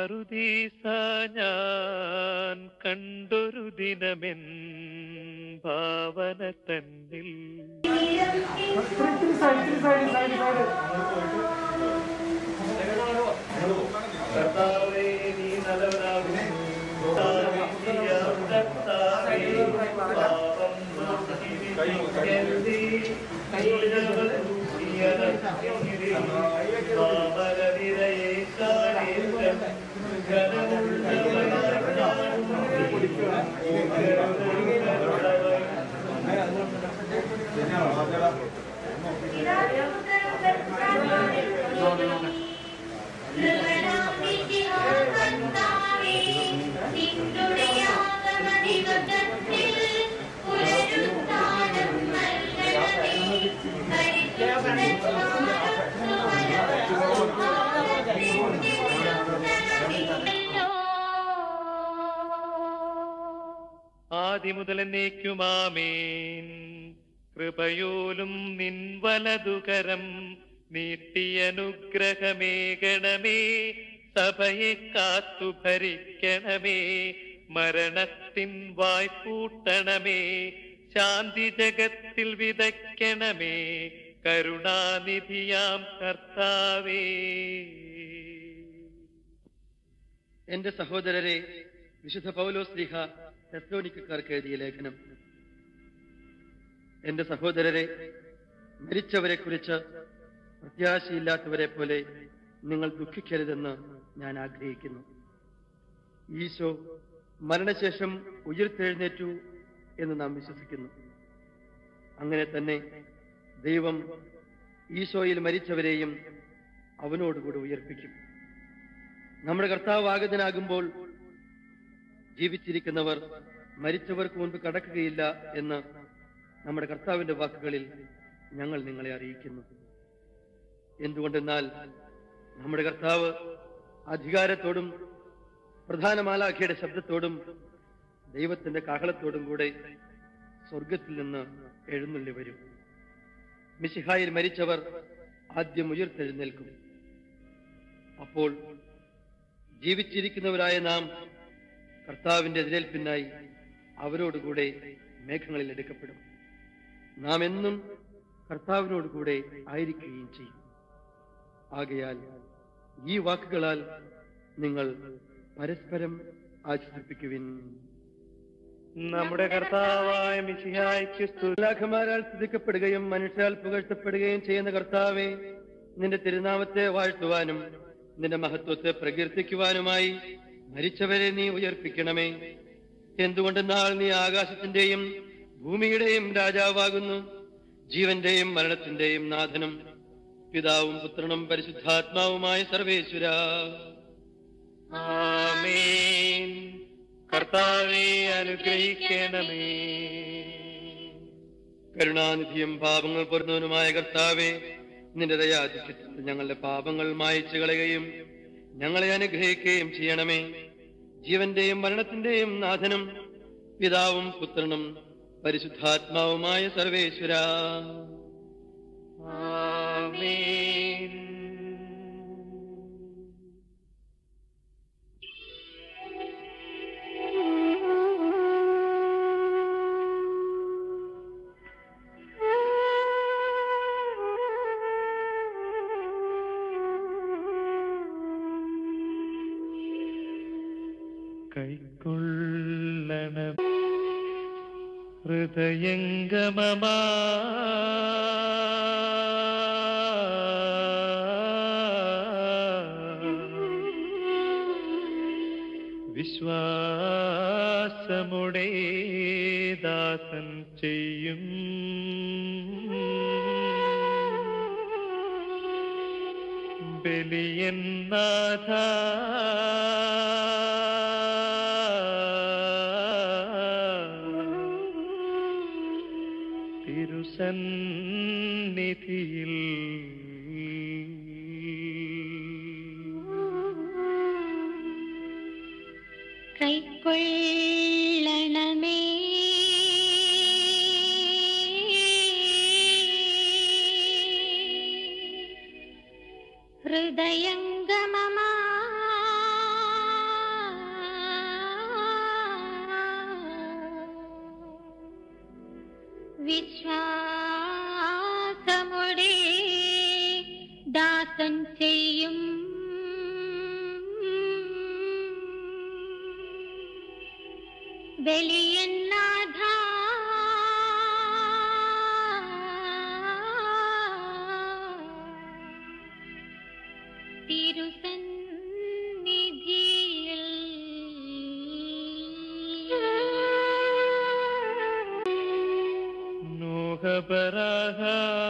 പറുദീസ ഞാൻ കണ്ടൊരു ദിനമെൻ ഭാവന തന്നിൽ കർത്താവേ, നീ നല്ലവനാകുന്നു. കർത്താവേ, പാപം മോചിപ്പിക്കരുതേ. പാപരവിരയെ കാണിരം ആദിമുതൽ എന്നേക്കുമാമേൻ കൃപയോലും നിൻ വലതുകരം നീട്ടിയനുഗ്രഹമേകണമേ സഭയെ കാത്തു ഭരിക്കണമേ മരണത്തിൻ വായ്പൂട്ടണമേ ശാന്തി ജഗത്തിൽ വിതയ്ക്കണമേ കരുണാനിധിയാം കർത്താവേ എന്റെ സഹോദരരെ വിശുദ്ധ പൗലോസ് ലീഹ തെസ്ലോനിക്കാർക്ക് എഴുതിയ ലേഖനം എന്റെ സഹോദരരെ മരിച്ചവരെ കുറിച്ച് പ്രത്യാശയില്ലാത്തവരെ പോലെ നിങ്ങൾ ദുഃഖിക്കരുതെന്ന് ഞാൻ ആഗ്രഹിക്കുന്നു ഈശോ മരണശേഷം ഉയർത്തെഴുന്നേറ്റു എന്ന് നാം വിശ്വസിക്കുന്നു അങ്ങനെ തന്നെ ദൈവം ഈശോയിൽ മരിച്ചവരെയും അവനോടുകൂടി ഉയർപ്പിക്കും നമ്മുടെ കർത്താവ് ആഗതനാകുമ്പോൾ ജീവിച്ചിരിക്കുന്നവർ മരിച്ചവർക്ക് മുൻപ് കടക്കുകയില്ല എന്ന് നമ്മുടെ കർത്താവിന്റെ വാക്കുകളിൽ ഞങ്ങൾ നിങ്ങളെ അറിയിക്കുന്നു എന്തുകൊണ്ടെന്നാൽ നമ്മുടെ കർത്താവ് അധികാരത്തോടും പ്രധാന മാലാഖയുടെ ശബ്ദത്തോടും ദൈവത്തിന്റെ കാഹളത്തോടും കൂടെ സ്വർഗത്തിൽ നിന്ന് എഴുന്നള്ളി വരും മിശിഹായിൽ മരിച്ചവർ ആദ്യം ഉയർത്തെഴുന്നേൽക്കും അപ്പോൾ ജീവിച്ചിരിക്കുന്നവരായ നാം കർത്താവിന്റെ എതിരേൽപ്പിനായി അവരോടുകൂടെ മേഘങ്ങളിൽ എടുക്കപ്പെടും നാം എന്നും കർത്താവിനോടുകൂടെ ആയിരിക്കുകയും ചെയ്യും ആകയാൽ ഈ വാക്കുകളാൽ നിങ്ങൾ പരസ്പരം ആശ്വസിപ്പിക്കുവിൻ നമ്മുടെ കർത്താവായ മിശിഹായ്ക്ക് സ്തുതി ലാഖമാരാൽ സ്തുതിക്കപ്പെടുകയും മനുഷ്യാൽ പുകഴ്ത്തപ്പെടുകയും ചെയ്യുന്ന കർത്താവെ നിന്റെ തിരുനാമത്തെ വാഴ്ത്തുവാനും നിന്റെ മഹത്വത്തെ പ്രകീർത്തിക്കുവാനുമായി മരിച്ചവരെ നീ ഉയർപ്പിക്കണമേ എന്തുകൊണ്ടെന്നാൽ നീ ആകാശത്തിന്റെയും ഭൂമിയുടെയും രാജാവാകുന്നു ജീവന്റെയും മരണത്തിന്റെയും നാഥനും പിതാവും പുത്രനും പരിശുദ്ധാത്മാവുമായ സർവേശ്വര ആമേൻ കർത്താവെ അനുഗ്രഹിക്കണമേ കരുണാനിധിയും പാപങ്ങൾ പൊറുന്നവനുമായ കർത്താവെ നിന്റെ ദയാധിക്യത്തിൽ ഞങ്ങളുടെ പാപങ്ങൾ മായച്ചു കളയുകയും ഞങ്ങളെ അനുഗ്രഹിക്കുകയും ചെയ്യണമേ ജീവന്റെയും മരണത്തിന്റെയും നാഥനും പിതാവും പുത്രനും പരിശുദ്ധാത്മാവുമായ സർവേശ്വര ആമേൻ കൈക്കൊള്ളണം ഹൃദയംഗമമാ വിശ്വാസമുടെ ദാസൻ ചെയ്യും ബലിയൻ നാഥ തിരുസന്നിധിയിൽ കൈക്കൊള്ളണമേ ഹൃദയംഗമമാ വിശ്വാസമുടെ ദാസൻ ചെയ്യും വെളിയനാഥ തിരുസന്നിധിയിൽ നോഹബരാഹ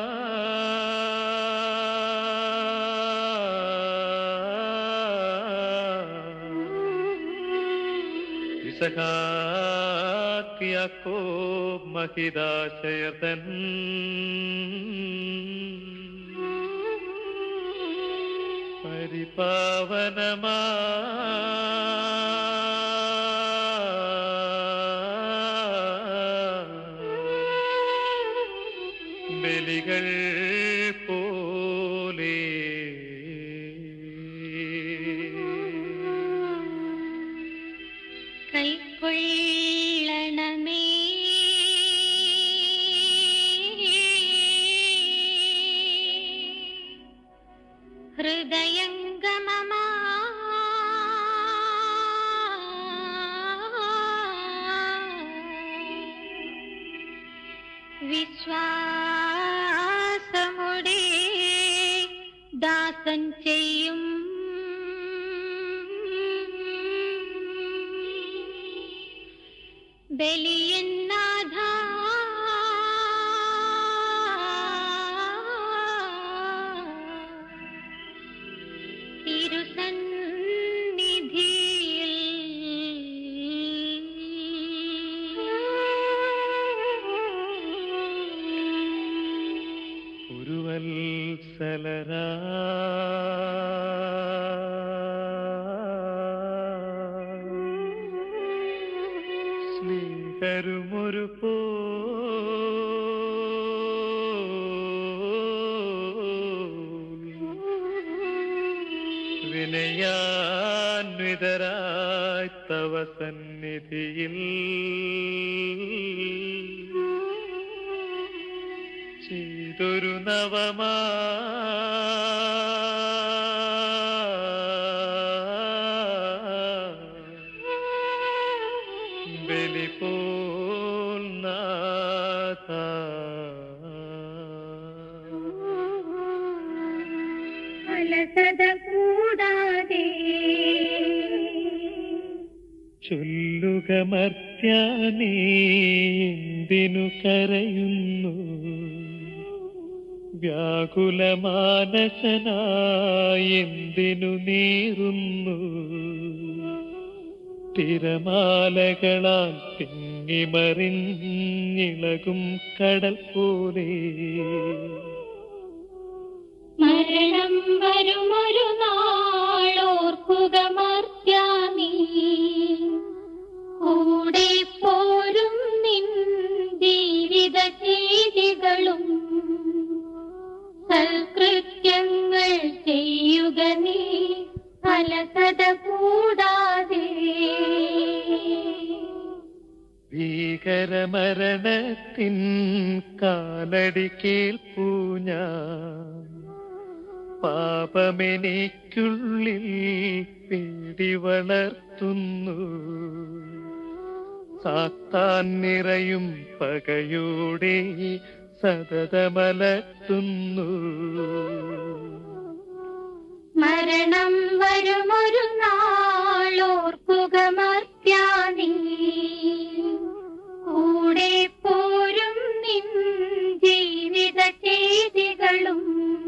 ഇസഹാക്ക് യാക്കോബ് മഹിതാശയതൻ പരിപാവനമാ ബലികൾ പോലെ കൈക്കൊള്ളണമേ ഹൃദയംഗമമാ വിശ്വാസമുടെ ദാസൻ ചെയ്യും ബലിയനാഥ തിരുസന്നിധിയിൽ ഉരുവത്സലരാ സ്നേഹരുമൊരു പോ വിനയാന്വിതരായി തവ സന്നിധിയിൽ ചെയ്തൊരു നവമാ ബലി പോൽ നാഥ അലസത കൂടാതെ ചൊല്ലുക മർത്യാനേ എന്തിനു കരയുന്നു വ്യാകുലമാനസനായി എന്തിനു നീറുന്നു തിരമാലകളാൽ തിങ്ങിമറിഞ്ഞിളകും കടൽ പോലെ മരണം വരുമൊരു നാളോർക്കുക മർത്യാനീ കൂടെ പോരും നിൻ ജീവിത ചെയ്തികളും സൽകൃത്യങ്ങൾ ചെയ്യുക നീ അലസത കൂടാതെ ഭീകരമരണത്തിൻ കാലടി കേൾപ്പൂ ഞാൻ പാപമെനിക്കുള്ളിൽ പേടി വളർത്തുന്നു സാത്താൻ നിറയും പകയോടെ സതതമലർത്തുന്നു മരണം വരുമൊരു നാളോർക്കുക മർത്യാനീ കൂടെ പോരും നിൻ ജീവിത ചെയ്തികളും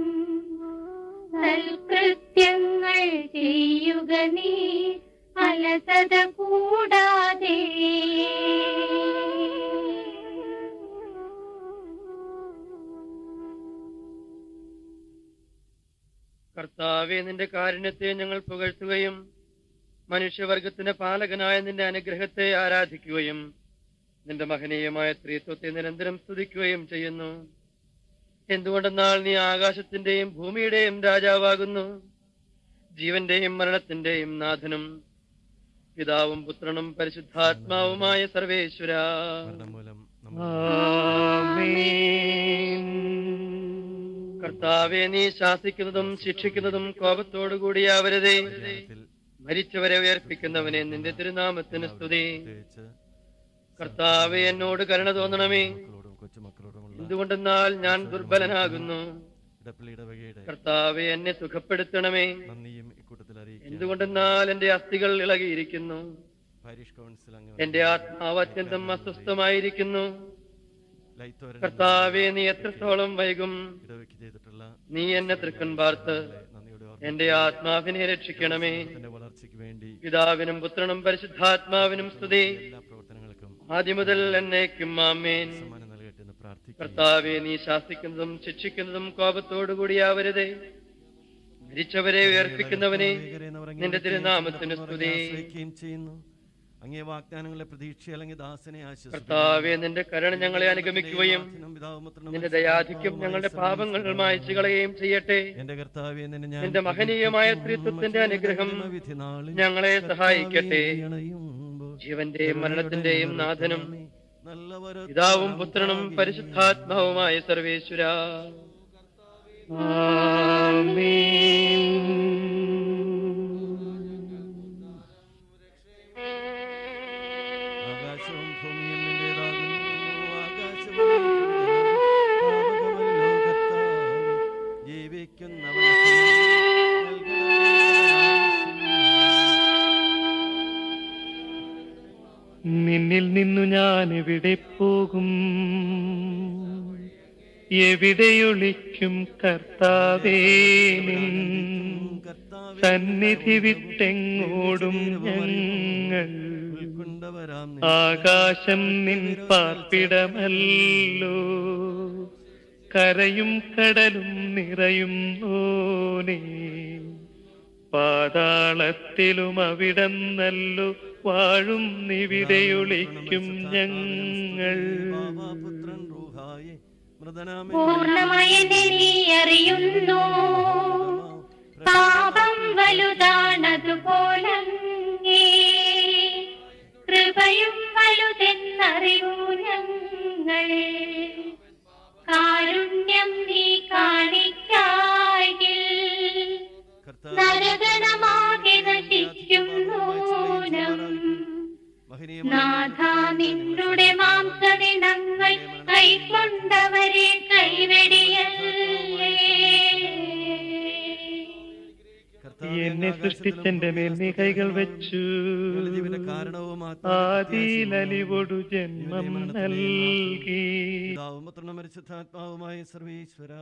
സൽകൃത്യങ്ങൾ ചെയ്യുക നീ അലസത കൂടാതെ കർത്താവെ നിന്റെ കാരുണ്യത്തെ ഞങ്ങൾ പുകഴ്ത്തുകയും മനുഷ്യവർഗത്തിന്റെ പാലകനായ നിന്റെ അനുഗ്രഹത്തെ ആരാധിക്കുകയും നിന്റെ മഹനീയമായ സ്ത്രീത്വത്തെ നിരന്തരം സ്തുതിക്കുകയും ചെയ്യുന്നു എന്തുകൊണ്ടെന്നാൽ നീ ആകാശത്തിന്റെയും ഭൂമിയുടെയും രാജാവാകുന്നു ജീവന്റെയും മരണത്തിന്റെയും നാഥനും പിതാവും പുത്രനും പരിശുദ്ധാത്മാവുമായ സർവേശ്വര മരണം മൂലം നമ്മൾ ആമേൻ കർത്താവെ നീ ശാസിക്കുന്നതും ശിക്ഷിക്കുന്നതും കോപത്തോടുകൂടിയാവരുതേ ത്തിൽ മരിച്ചവരെ ഉയർപ്പിക്കുന്നവനെ നിന്റെ തിരുനാമത്തിന് സ്തുതി പ്രത്യേകിച്ച് കർത്താവെ എന്നോട് കരുണ തോന്നണമേ മക്കളോടും കൊച്ചുമക്കളോടുമുള്ള എന്തുകൊണ്ടെന്നാൽ ഞാൻ ദുർബലനാകുന്നു ഇടപ്പള്ളിയുടെ വകയുടെ കർത്താവെ എന്നെ സുഖപ്പെടുത്തണമേ നന്ദിയും ഇക്കൂട്ടത്തിൽ അറിയിക്കുക എന്തുകൊണ്ടെന്നാൽ എന്റെ അസ്ഥികൾ ഇളകിയിരിക്കുന്നു പാരിഷ് കൗൺസിൽ എന്റെ ആത്മാവ് അത്യന്തം അസ്വസ്ഥമായിരിക്കുന്നു ലൈത്തോരൻ കർത്താവെ നീ എത്രത്തോളം വൈകും ഇടവയ്ക്ക് ചെയ്തിട്ടുള്ള നീ എന്നെ തൃക്കൺ പാർത്ത് നന്ദിയോടെ എന്റെ ആത്മാവിനെ രക്ഷിക്കണമേ ഓർമ്മത്തിന്റെ വളർച്ചയ്ക്ക് വേണ്ടി പിതാവിനും പുത്രനും പരിശുദ്ധാത്മാവിനും സ്തുതി എല്ലാ പ്രവർത്തനങ്ങൾക്കും ആദ്യം മുതൽ എന്നേക്കും ആമേൻ സമ്മാനം നൽകട്ടെ എന്ന് പ്രാർത്ഥിക്കുന്നു കർത്താവെ നീ ശാസിക്കുന്നതും ശിക്ഷിക്കുന്നതും കോപത്തോടുകൂടിയാവരുതേ മരിച്ചവരെ ഉയർപ്പിക്കുന്നവനെ നിന്റെ തിരുനാമത്തിന് സ്തുതി ചെയ്യുന്നു അങ്ങേ വാഗ്ദാനങ്ങളെ പ്രതീക്ഷ അല്ലെങ്കിൽ ദാസനെ ആശ്വസിപ്പിക്കുന്നു. കർത്താവെ നിന്റെ കരുണ ഞങ്ങളെ അനുഗമിക്കുകയും ദൈവനാഥനും പിതാവും പുത്രനും നിന്റെ ദയാധിക്യം ഞങ്ങളുടെ പാപങ്ങൾ മായ്ച്ചു കളയുകയും ചെയ്യട്ടെ എന്റെ കർത്താവെ നിന്നെ ഞാൻ നിന്റെ മഹനീയമായ ത്രിത്വത്തിന്റെ അനുഗ്രഹം വിധി നാളിൽ ഞങ്ങളെ സഹായിക്കട്ടെ അണയുമ്പോൾ ജീവന്റെയും മരണത്തിന്റെയും നാഥനും നല്ലവര പിതാവും പുത്രനും പരിശുദ്ധാത്മാവുമായ സർവേശ്വര ആകാശവും ഭൂമിയും നിന്റേതാകുന്നു ആകാശവും പാപകമല്ലോ കർത്താവേ. ജീവിക്കുന്നവന് നിന്നിൽ നിന്നു ഞാൻ എവിടെ പോകും എവിടെയൊളിക്കും കർത്താവേ നിൻ കർത്താവേ, സന്നിധി വിട്ടെങ്ങോടും ഞങ്ങൾ ഉൾക്കൊണ്ടവരാം നിൻ ആകാശം നിൻ പാർപ്പിടമല്ലോ കരയും കടലും നിറയും ഓനേ പാതാളത്തിലും അവിടന്നല്ലോ വാഴും നിവിടെയൊളിക്കും ഞങ്ങൾ ബാബാപുത്രൻ റൂഹായെ മൃതനാമേ പൂർണ്ണമയനെ നീ അറിയുന്നു പാപം വലുതാണതുപോലങ്ങേ കൃപയും വലുതെന്നറിയൂ ഞങ്ങൾ കാരുണ്യം നീ കാണിക്കായിൽ നരകണമാകെ നശിക്കും നൂനം നാഥ നിന്നുടെ മാംസദിനങ്ങൾ കൈക്കൊണ്ടവരെ കൈവെടിയല്ലേ എന്നെ സൃഷ്ടിച്ചെന്റെ മേൽ നീ കൈകൾ വെച്ചു കാരണവും ആദിയിലലിവൊടു ജന്മം നൽകി പിതാവും പരിശുദ്ധാത്മാവുമായ സർവീശ്വര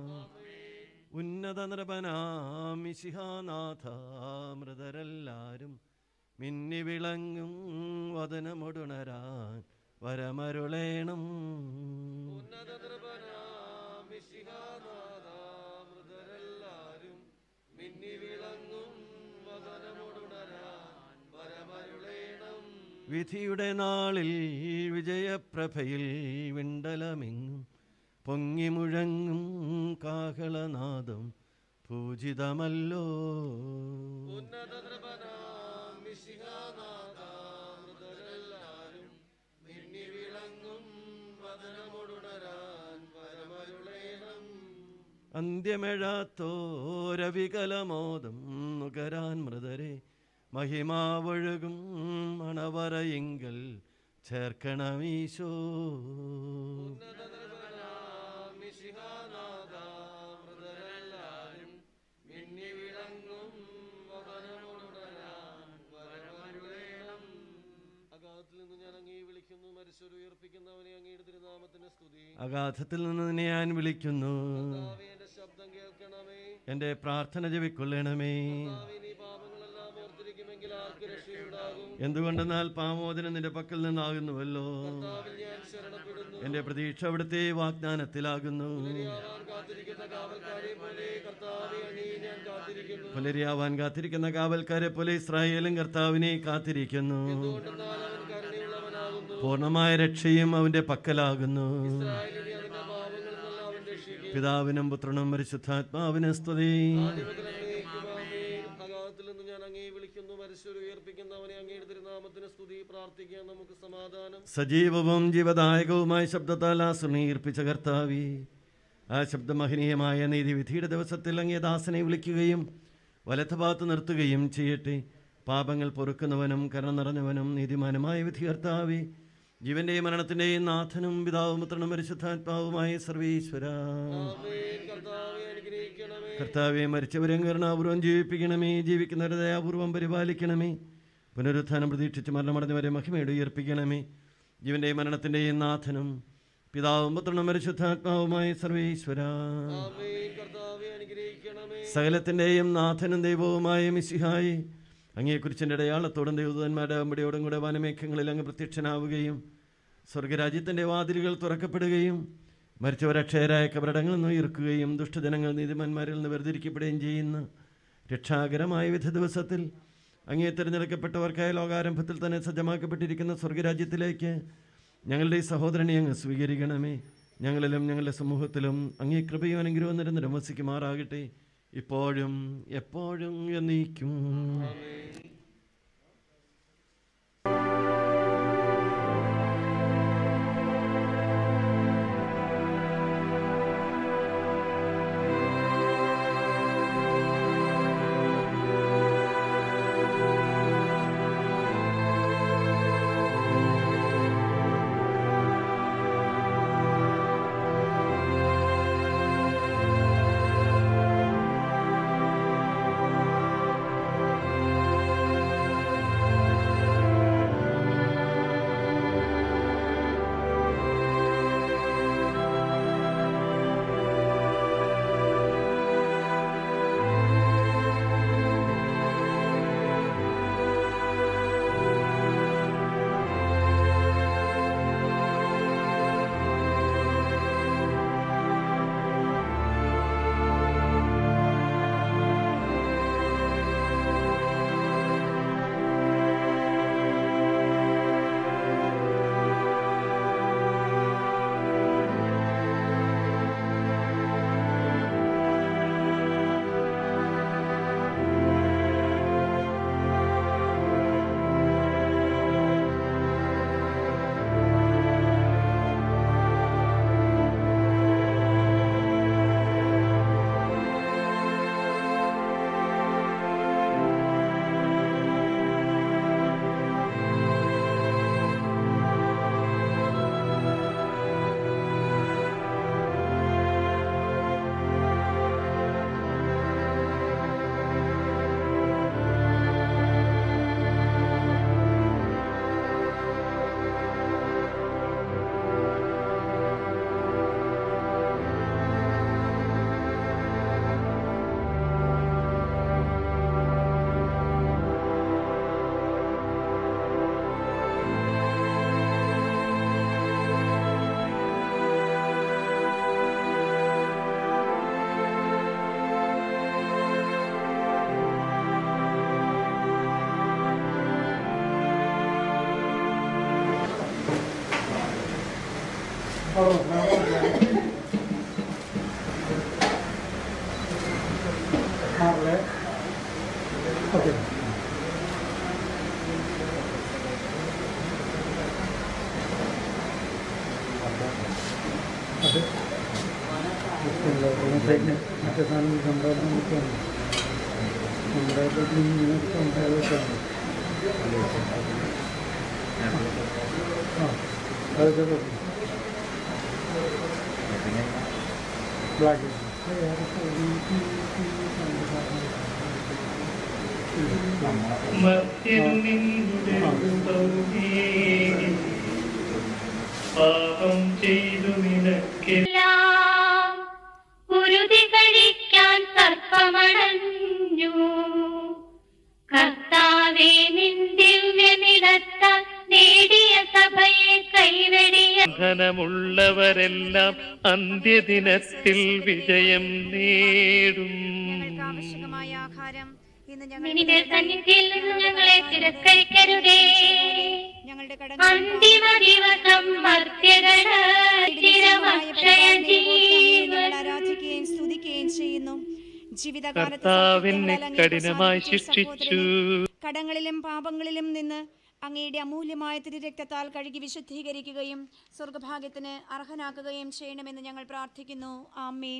ഉന്നത നൃപനാമിശിഹാനാഥ മൃതരെല്ലാരും മിന്നി വിളങ്ങും വദനമൊടുണരാൻ വരമരുളേണം വിധിയുടെ നാളിൽ വിജയപ്രഭയിൽ വിണ്ടലമെങ്ങും പൊങ്ങി മുഴങ്ങും കാഹളനാദം പൂജിതമല്ലോ അന്ത്യമെഴാത്തോരവികലമോദം നുകരാൻ മൃതരെ മഹിമാവൊഴുകും മണവറയിങ്കൽ ചേർക്കണമീശോ അഗാധത്തിൽ നിന്ന് ഞാൻ അങ്ങേ വിളിക്കുന്നു മരിച്ചവർ ഉയർപ്പിക്കുന്നവനെ അങ്ങയുടെ തിരുനാമത്തിന് സ്തുതി അഗാധത്തിൽ നിന്ന് നിന്നെ ഞാൻ വിളിക്കുന്നു കർത്താവേ, എന്റെ ശബ്ദം കേൾക്കണമേ എൻ്റെ പ്രാർത്ഥന ജപിക്കൊള്ളണമേ കർത്താവേ, നീ പാപങ്ങളെല്ലാം ഓർത്തിരിക്കുമെങ്കിൽ ആർക്ക് രക്ഷയുണ്ടാകും എന്തുകൊണ്ടെന്നാൽ പാമോദനം നിന്റെ പക്കൽ നിന്നാകുന്നുവല്ലോ കർത്താവിൽ ഞാൻ ശരണപ്പെടുന്നു എൻ്റെ പ്രതീക്ഷ അവിടുത്തെ വാഗ്ദാനത്തിലാകുന്നു ഞാൻ കാത്തിരിക്കുന്ന കാവൽക്കാരെ പോലെ കർത്താവെ അങ്ങേ ഞാൻ കാത്തിരിക്കുന്നു പുലരിയാവാൻ കാത്തിരിക്കുന്ന കാവൽക്കാരെ പോലെ ഇസ്രായേലും കർത്താവിനെ കാത്തിരിക്കുന്നു എന്നാൽ അവൻ കരുണയുള്ളവനാകുന്നു പൂർണ്ണമായ രക്ഷയും അവന്റെ പക്കലാകുന്നു ഇസ്രായേലിനെ അവന്റെ പാപങ്ങളിൽ നിന്നെല്ലാം അവൻ രക്ഷിക്കും പിതാവിനും പുത്രനും പരിശുദ്ധാത്മാവിനും സ്തുതി മുതൽ അങ്ങേക്കുമാമേ. അഗാധത്തിൽ നിന്ന് ഞാൻ അങ്ങേ വിളിക്കുന്നു മരിച്ചവർ ഉയർപ്പിക്കുന്നവനെ അങ്ങയുടെ തിരുനാമത്തിന് സ്തുതി പ്രാർത്ഥിക്കാൻ നമുക്ക് സമാധാനം സജീവവും ജീവദായകവുമായ ശബ്ദത്താൽ ആ സുനീർപ്പിച്ച കർത്താവി ആ ശബ്ദമഹനീയമായ നീതിവിധിയുടെ ദിവസത്തിൽ അങ്ങേ ദാസനെ വിളിക്കുകയും വലത്തുഭാഗത്ത് നിർത്തുകയും ചെയ്യട്ടെ പാപങ്ങൾ പൊറുക്കുന്നവനും കരുണ നിറഞ്ഞവനും നീതിമാനുമായ വിധി കർത്താവി ജീവന്റെയും മരണത്തിന്റെയും നാഥനും പിതാവും പുത്രനും പരിശുദ്ധാത്മാവുമായ സർവീശ്വര ആമേൻ കർത്താവെ അനുഗ്രഹിക്കണമേ കർത്താവെ മരിച്ചവരെ കരുണാപൂർവം ജീവിപ്പിക്കണമേ ജീവിക്കുന്നവരെ ദയാപൂർവം പരിപാലിക്കണമേ പുനരുത്ഥാനം പ്രതീക്ഷിച്ച് മരണമടഞ്ഞവരെ മഹിമയുടെ ഉയർപ്പിക്കണമേ ജീവന്റെയും മരണത്തിന്റെയും നാഥനും പിതാവും പുത്രനും പരിശുദ്ധാത്മാവുമായ സർവീശ്വര ആമേൻ കർത്താവെ അനുഗ്രഹിക്കണമേ സകലത്തിന്റെയും നാഥനും ദൈവവുമായ മിശിഹായി അങ്ങയെക്കുറിച്ചിൻ്റെ അടയാളത്തോടും ദൈവദൂതന്മാരുടെ അമ്പടിയോടും കൂടെ വനമേഘങ്ങളിൽ അങ്ങ് പ്രത്യക്ഷനാവുകയും സ്വർഗരാജ്യത്തിൻ്റെ വാതിലുകൾ തുറക്കപ്പെടുകയും മരിച്ചവരക്ഷയരായ കബറടങ്ങളിൽ നിന്ന് ഉയർക്കുകയും ദുഷ്ടജനങ്ങൾ നീതിമാന്മാരിൽ നിന്ന് വേർതിരിക്കപ്പെടുകയും ചെയ്യുന്ന രക്ഷാകരമായ വിധ ദിവസത്തിൽ അങ്ങേ തിരഞ്ഞെടുക്കപ്പെട്ടവർക്കായ ലോകാരംഭത്തിൽ തന്നെ സജ്ജമാക്കപ്പെട്ടിരിക്കുന്ന സ്വർഗരാജ്യത്തിലേക്ക് ഞങ്ങളുടെ ഈ സഹോദരനെ അങ്ങ് സ്വീകരിക്കണമേ ഞങ്ങളിലും ഞങ്ങളുടെ സമൂഹത്തിലും അങ്ങേ കൃപയും അനുഗ്രഹവും നിരന്തരം വസിക്കുമാറാകട്ടെ ഇപ്പോഴും എപ്പോഴും എന്നീക്കും മറ്റേ സാധനം സംഭാവന നോക്കുകയാണ് നമ്മുടെ ഇങ്ങനെ സംഭാവന ആ അതൊക്കെ ബ്ലാക്ക് മർത്യനു നിന്നുടെ രൂപമേ, പാപം ചെയ്തു നിനക്കെല്ലാം എല്ലാം കുരുതി കഴിക്കാൻ സർപ്പമടഞ്ഞു കർത്താവേ നിൻ ദിവ്യനിടത്താൽ നേടിയ സഭയെ കൈവെടിയ ധനമുള്ളവരെല്ലാം അന്ത്യദിനത്തിൽ വിജയം നേടും ഞങ്ങൾക്ക് ആവശ്യമായ ആഹാരം ഇന്ന് നിന്റെ ഞങ്ങൾ സന്നിധിയിൽ നിന്ന് ഞങ്ങളെ തിരസ്കരിക്കരുതേ ഞങ്ങളുടെ അന്തിമ ദിവസം മർത്യഗണ ചിരമക്ഷയ ജീവൻ ആരാധിക്കുകയും സ്തുതിക്കുകയും ചെയ്യുന്നു ജീവിതകാലത്ത് കർത്താവിനെ സത്യത്താൽ അങ്ങയെ കഠിനമായി പ്രസാദിപ്പിച്ച ശിക്ഷിച്ചു സഹോദരനെ കടങ്ങളിലും പാപങ്ങളിലും നിന്ന് അങ്ങയുടെ അമൂല്യമായ തിരുരക്തത്താൽ കഴുകി വിശുദ്ധീകരിക്കുകയും സ്വർഗഭാഗ്യത്തിന് അർഹനാക്കുകയും ചെയ്യണമെന്ന് ഞങ്ങൾ പ്രാർത്ഥിക്കുന്നു ആമേൻ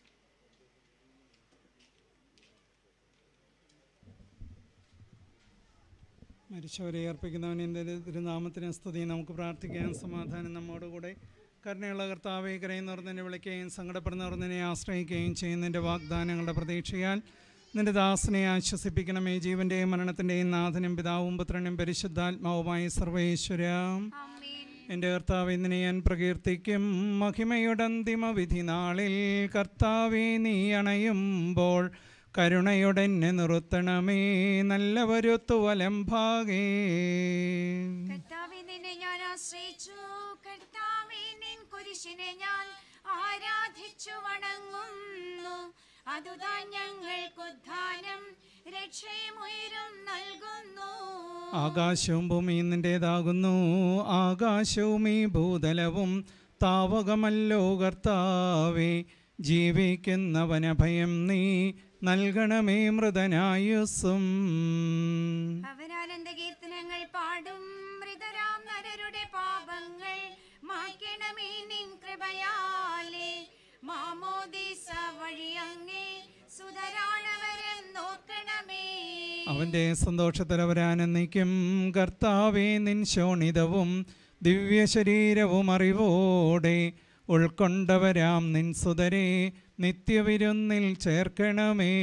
മരിച്ചവരെ അർപ്പിക്കുന്നവനിൻ്റെ തിരുനാമത്തിന് സ്തുതി നമുക്ക് പ്രാർത്ഥിക്കാൻ സമാധാനം നമ്മോടുകൂടെ കരുണയുള്ള കർത്താവെ കരയുന്നവർ നിന്നെ വിളിക്കുകയും സങ്കടപ്പെടുന്നവർ നിന്നെ ആശ്രയിക്കുകയും ചെയ്യുന്നതിൻ്റെ വാഗ്ദാനങ്ങളുടെ പ്രതീക്ഷയാൽ നിന്റെ ദാസനെ ആശ്വസിപ്പിക്കണമേ ജീവൻ്റെയും മരണത്തിൻ്റെയും നാഥനും പിതാവും പുത്രനും പരിശുദ്ധാത്മാവുമായ സർവേശ്വര എൻ്റെ കർത്താവ് ഇന്നിനെ ഞാൻ പ്രകീർത്തിക്കും മഹിമയുടെ അന്തിമ വിധി നാളിൽ കർത്താവെ നീ അണയുമ്പോൾ കരുണയുടെ എന്നെ നിർത്തണമേ നല്ലവരുത്തു വലം ഭാഗേ കർത്താവേ നിന്നെ ഞാൻ ആശ്രയിച്ചു കർത്താവേ നിൻ കുരിശിനെ ഞാൻ ആരാധിച്ചു വണങ്ങുന്നു അതുതാ ഞങ്ങൾക്കുദ്ധാനം രക്ഷയും ഉയരും നൽകുന്നു ആകാശവും ഭൂമിയും നിൻ്റേതാകുന്നു ആകാശവും ഈ ഭൂതലവും താവകമല്ലോ കർത്താവേ ജീവിക്കുന്നവനഭയം നീ നൽകണമേ മൃതനായുസ്സും അവനാനന്ദ കീർത്തനങ്ങൾ പാടും മൃതരാം നരരുടെ പാപങ്ങൾ മായ്ക്കണമേ നിൻ കൃപയാലേ മാമോദീസ വഴി അങ്ങേ സുതരാണവരം നോക്കണമേ അവൻ്റെ സന്തോഷത്തിൽ അവരാനന്ദിക്കും കർത്താവേ നിൻ ശോണിതവും ദിവ്യശരീരവും അറിവോടെ ഉൾക്കൊണ്ടവരാം നിൻ സുതരെ നിത്യവിരുന്നിൽ ചേർക്കണമേ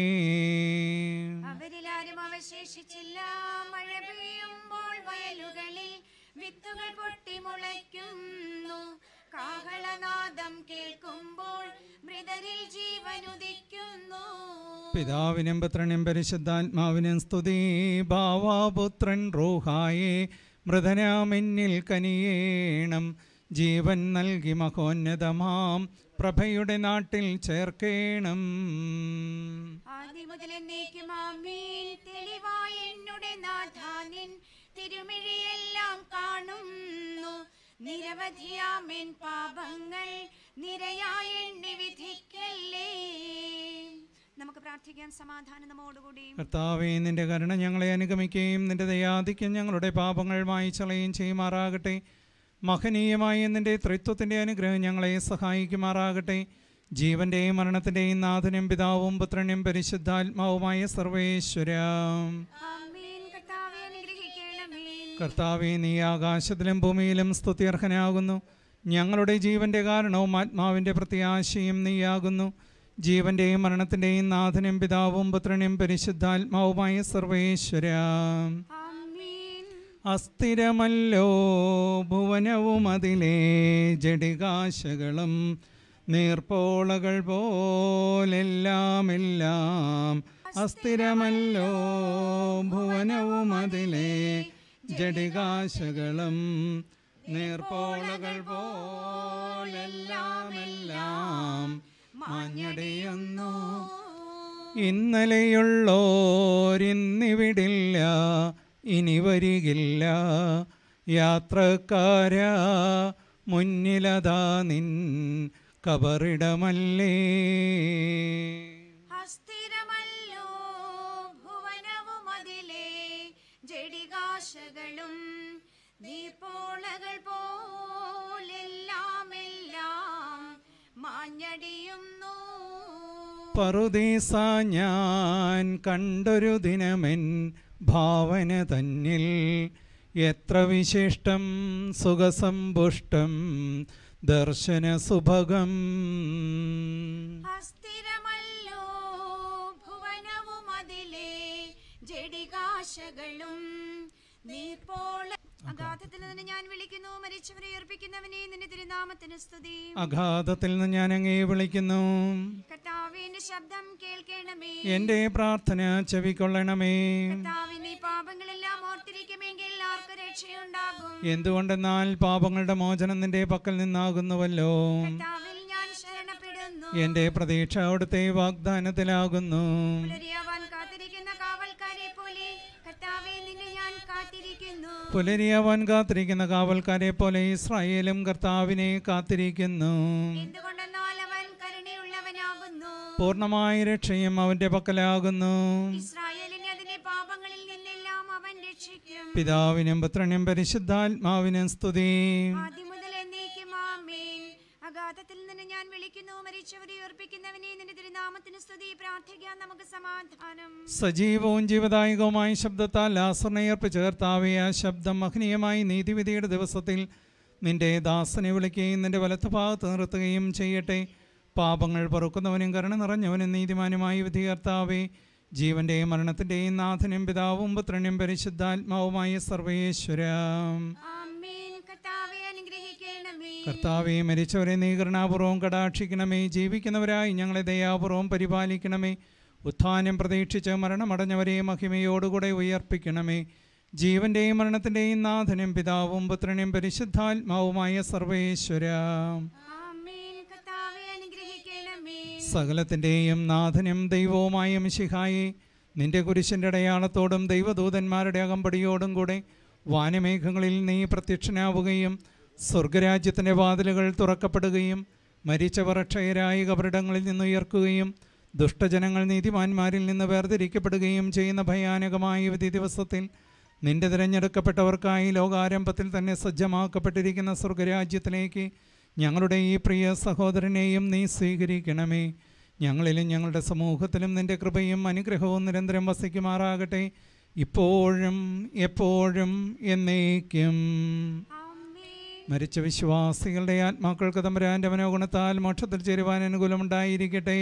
അവരിലാരും അവശേഷിച്ചില്ല മഴ പെയ്യുമ്പോൾ വയലുകളിൽ വിത്തുകൾ പൊട്ടി മുളയ്ക്കുന്നു കാഹളനാദം കേൾക്കുമ്പോൾ മൃതരിൽ ജീവനുദിക്കുന്നു പിതാവിനും പുത്രനും പരിശുദ്ധാത്മാവിനും സ്തുതി ഭാവാപുത്രൻ റൂഹായെ മൃതനാമെന്നിൽ കനിയേണം ജീവൻ നൽകി മഹോന്നതമാം പ്രഭയുടെ നാട്ടിൽ ചേർക്കേണം ആദ്യം മുതൽ എന്നേക്കും ആമേൻ തെളിവായ എന്നുടെ നാഥാനിൻ തിരുമിഴിയെല്ലാം കാണുന്നു നിരവധിയാമേൻ പാപങ്ങൾ നിരയായ എണ്ണി വിധിക്കല്ലേ നമുക്ക് പ്രാർത്ഥിക്കാൻ സമാധാനം നമ്മോടുകൂടി കർത്താവേ നിന്റെ കരുണ ഞങ്ങളെ അനുഗമിക്കുകയും നിന്റെ ദയാധിക്യം ഞങ്ങളുടെ പാപങ്ങൾ മായിച്ചളയും ചെയ്യുമാറാകട്ടെ മഹനീയമായ നിന്റെ ത്രിത്വത്തിൻ്റെ അനുഗ്രഹം ഞങ്ങളെ സഹായിക്കുമാറാകട്ടെ ജീവന്റെയും മരണത്തിൻ്റെയും നാഥനും പിതാവും പുത്രനും പരിശുദ്ധാത്മാവുമായ സർവേശ്വര ആമേൻ കർത്താവെ അനുഗ്രഹിക്കണമേ കർത്താവെ നീ ആകാശത്തിലും ഭൂമിയിലും സ്തുത്യർഹനാകുന്നു ഞങ്ങളുടെ ജീവന്റെ കാരണവും ആത്മാവിൻ്റെ പ്രത്യാശയും നീയാകുന്നു ജീവന്റെയും മരണത്തിൻ്റെയും നാഥനും പിതാവും പുത്രനും പരിശുദ്ധാത്മാവുമായ സർവേശ്വര ആമേൻ അസ്ഥിരമല്ലോ ഭുവനവും അതിലെ ജഡികാശകളും നീർപ്പോളകൾ പോലെല്ലാം എല്ലാം അസ്ഥിരമല്ലോ ഭുവനവും അതിലെ ജഡികാശകളും നീർപ്പോളകൾ പോലെല്ലാം എല്ലാം മാഞ്ഞടിയുന്നു ഇന്നലെയുള്ളോരിന്നിവിടില്ല ഇനി വരികില്ല യാത്രക്കാര മുന്നിലതാ നിൻ കബറിടമല്ലേ അസ്ഥിരമല്ലോ ഭുവനവും അതിലെ ജഡികാശകളും നീർപ്പോളകൾ പോലെല്ലാം എല്ലാം മാഞ്ഞടിയുന്നു പറുദീസ ഞാൻ കണ്ടൊരു ദിനമെൻ ഭാവന തന്നിൽ എത്ര വിശിഷ്ടം സുഖസമ്പുഷ്ടം ദർശന സുഭഗം അസ്ഥിരമല്ലോ ഭുവനവും അതിലെ ജഡികാശകളും നീർപ്പോള അഗാധത്തിൽ നിന്ന് ഞാൻ വിളിക്കുന്നു മരിച്ചവരെ ഏർപ്പിക്കുന്നവനെ നിന്റെ തിരുനാമത്തിന് സ്തുതി അഗാധത്തിൽ നിന്ന് ഞാൻ അങ്ങേ വിളിക്കുന്നു കർത്താവിന്റെ ശബ്ദം കേൾക്കണമേ എൻ്റെ പ്രാർത്ഥന ചെവിക്കൊള്ളണമേ കർത്താവിന്റെ പാപങ്ങളെല്ലാം ഓർത്തിരിക്കുമെങ്കിൽ ആർക്ക് രക്ഷയുണ്ടാകും എന്തുകൊണ്ടെന്നാൽ പാപങ്ങളുടെ മോചനം നിന്റെ പക്കൽ നിന്നാകുന്നുവല്ലോ കർത്താവിൽ ഞാൻ ശരണപ്പെടുന്നു എൻ്റെ പ്രതീക്ഷ അവിടുത്തെ വാഗ്ദാനത്തിലാകുന്നു പുലരിയാവാൻ കാത്തിരിക്കുന്ന കാവൽക്കാരെ പോലെ കർത്താവെ നിന്നെ ഞാൻ കാത്തിരിക്കുന്നു പുലരിയാവാൻ കാത്തിരിക്കുന്ന കാവൽക്കാരെ പോലെ ഇസ്രായേലും കർത്താവിനെ കാത്തിരിക്കുന്നു എന്തുകൊണ്ടെന്നാൽ അവൻ കരുണയുള്ളവനാകുന്നു പൂർണ്ണമായ രക്ഷയും അവന്റെ പക്കലാകുന്നു ഇസ്രായേലിനെ അതിന്റെ പാപങ്ങളിൽ നിന്നെല്ലാം പിതാവിനും പുത്രനും പരിശുദ്ധാത്മാവിനും സ്തുതി ആദ്യം മുതൽ എന്നേക്കും ആമേൻ അഗാധത്തിൽ നിന്ന് ഞാൻ വിളിക്കുന്നു മരിച്ചവരെ ഉയർപ്പിക്കുന്നവനെ നിന്റെ തിരുനാമത്തിന് സ്തുതി പ്രാർത്ഥിക്കാൻ നമുക്ക് സമാധാനം സജീവവും ജീവദായകവുമായ ശബ്ദത്താൽ ലാസറിനെ ചേർത്താവേ ആ ശബ്ദം മഹനീയമായി നീതിവിധിയുടെ ദിവസത്തിൽ നിന്റെ ദാസനെ വിളിക്കുകയും നിന്റെ വലത്തുഭാഗത്ത് നിർത്തുകയും ചെയ്യട്ടെ പാപങ്ങൾ പൊറുക്കുന്നവനും കരുണ നിറഞ്ഞവനും നീതിമാനുമായി വിധികർത്താവേ ജീവന്റെയും മരണത്തിന്റെയും നാഥനും പിതാവും പുത്രനും പരിശുദ്ധാത്മാവുമായ സർവേശ്വര ആമേൻ കർത്താവെ അനുഗ്രഹിക്കണമേ കർത്താവെ മരിച്ചവരെ നീ കരുണാപൂർവം കടാക്ഷിക്കണമേ ജീവിക്കുന്നവരായി ഞങ്ങളെ ദയാപൂർവം പരിപാലിക്കണമേ ഉത്ഥാനം പ്രതീക്ഷിച്ച് മരണമടഞ്ഞവരെ മഹിമയോടുകൂടെ ഉയർപ്പിക്കണമേ ജീവന്റെയും മരണത്തിൻ്റെയും നാഥനും പിതാവും പുത്രനും പരിശുദ്ധാത്മാവുമായ സർവേശ്വര ആമേൻ കർത്താവെ അനുഗ്രഹിക്കണമേ സകലത്തിൻ്റെയും നാഥനും ദൈവവുമായ മിശിഹായെ നിന്റെ കുരിശിൻ്റെ അടയാളത്തോടും ദൈവദൂതന്മാരുടെ അകമ്പടിയോടും കൂടെ വാനമേഘങ്ങളിൽ നീ പ്രത്യക്ഷനാവുകയും സ്വർഗരാജ്യത്തിൻ്റെ വാതിലുകൾ തുറക്കപ്പെടുകയും മരിച്ചവർ അക്ഷയരായി കബറിടങ്ങളിൽ നിന്ന് ഉയർക്കുകയും ദുഷ്ടജനങ്ങൾ നീതിമാന്മാരിൽ നിന്ന് വേർതിരിക്കപ്പെടുകയും ചെയ്യുന്ന ഭയാനകമായ വിധി ദിവസത്തിൽ നിന്റെ തിരഞ്ഞെടുക്കപ്പെട്ടവർക്കായി ലോകാരംഭത്തിൽ തന്നെ സജ്ജമാക്കപ്പെട്ടിരിക്കുന്ന സ്വർഗരാജ്യത്തിലേക്ക് ഞങ്ങളുടെ ഈ പ്രിയ സഹോദരനെയും നീ സ്വീകരിക്കണമേ ഞങ്ങളിലും ഞങ്ങളുടെ സമൂഹത്തിലും നിന്റെ കൃപയും അനുഗ്രഹവും നിരന്തരം വസിക്കുമാറാകട്ടെ ഇപ്പോഴും എപ്പോഴും എന്നേക്കും മരിച്ച വിശ്വാസികളുടെ ആത്മാക്കൾക്ക് തമ്പുരാൻ്റെ മനോഗുണത്താൽ മോക്ഷത്തിൽ ചേരുവാൻ അനുകൂലമുണ്ടായിരിക്കട്ടെ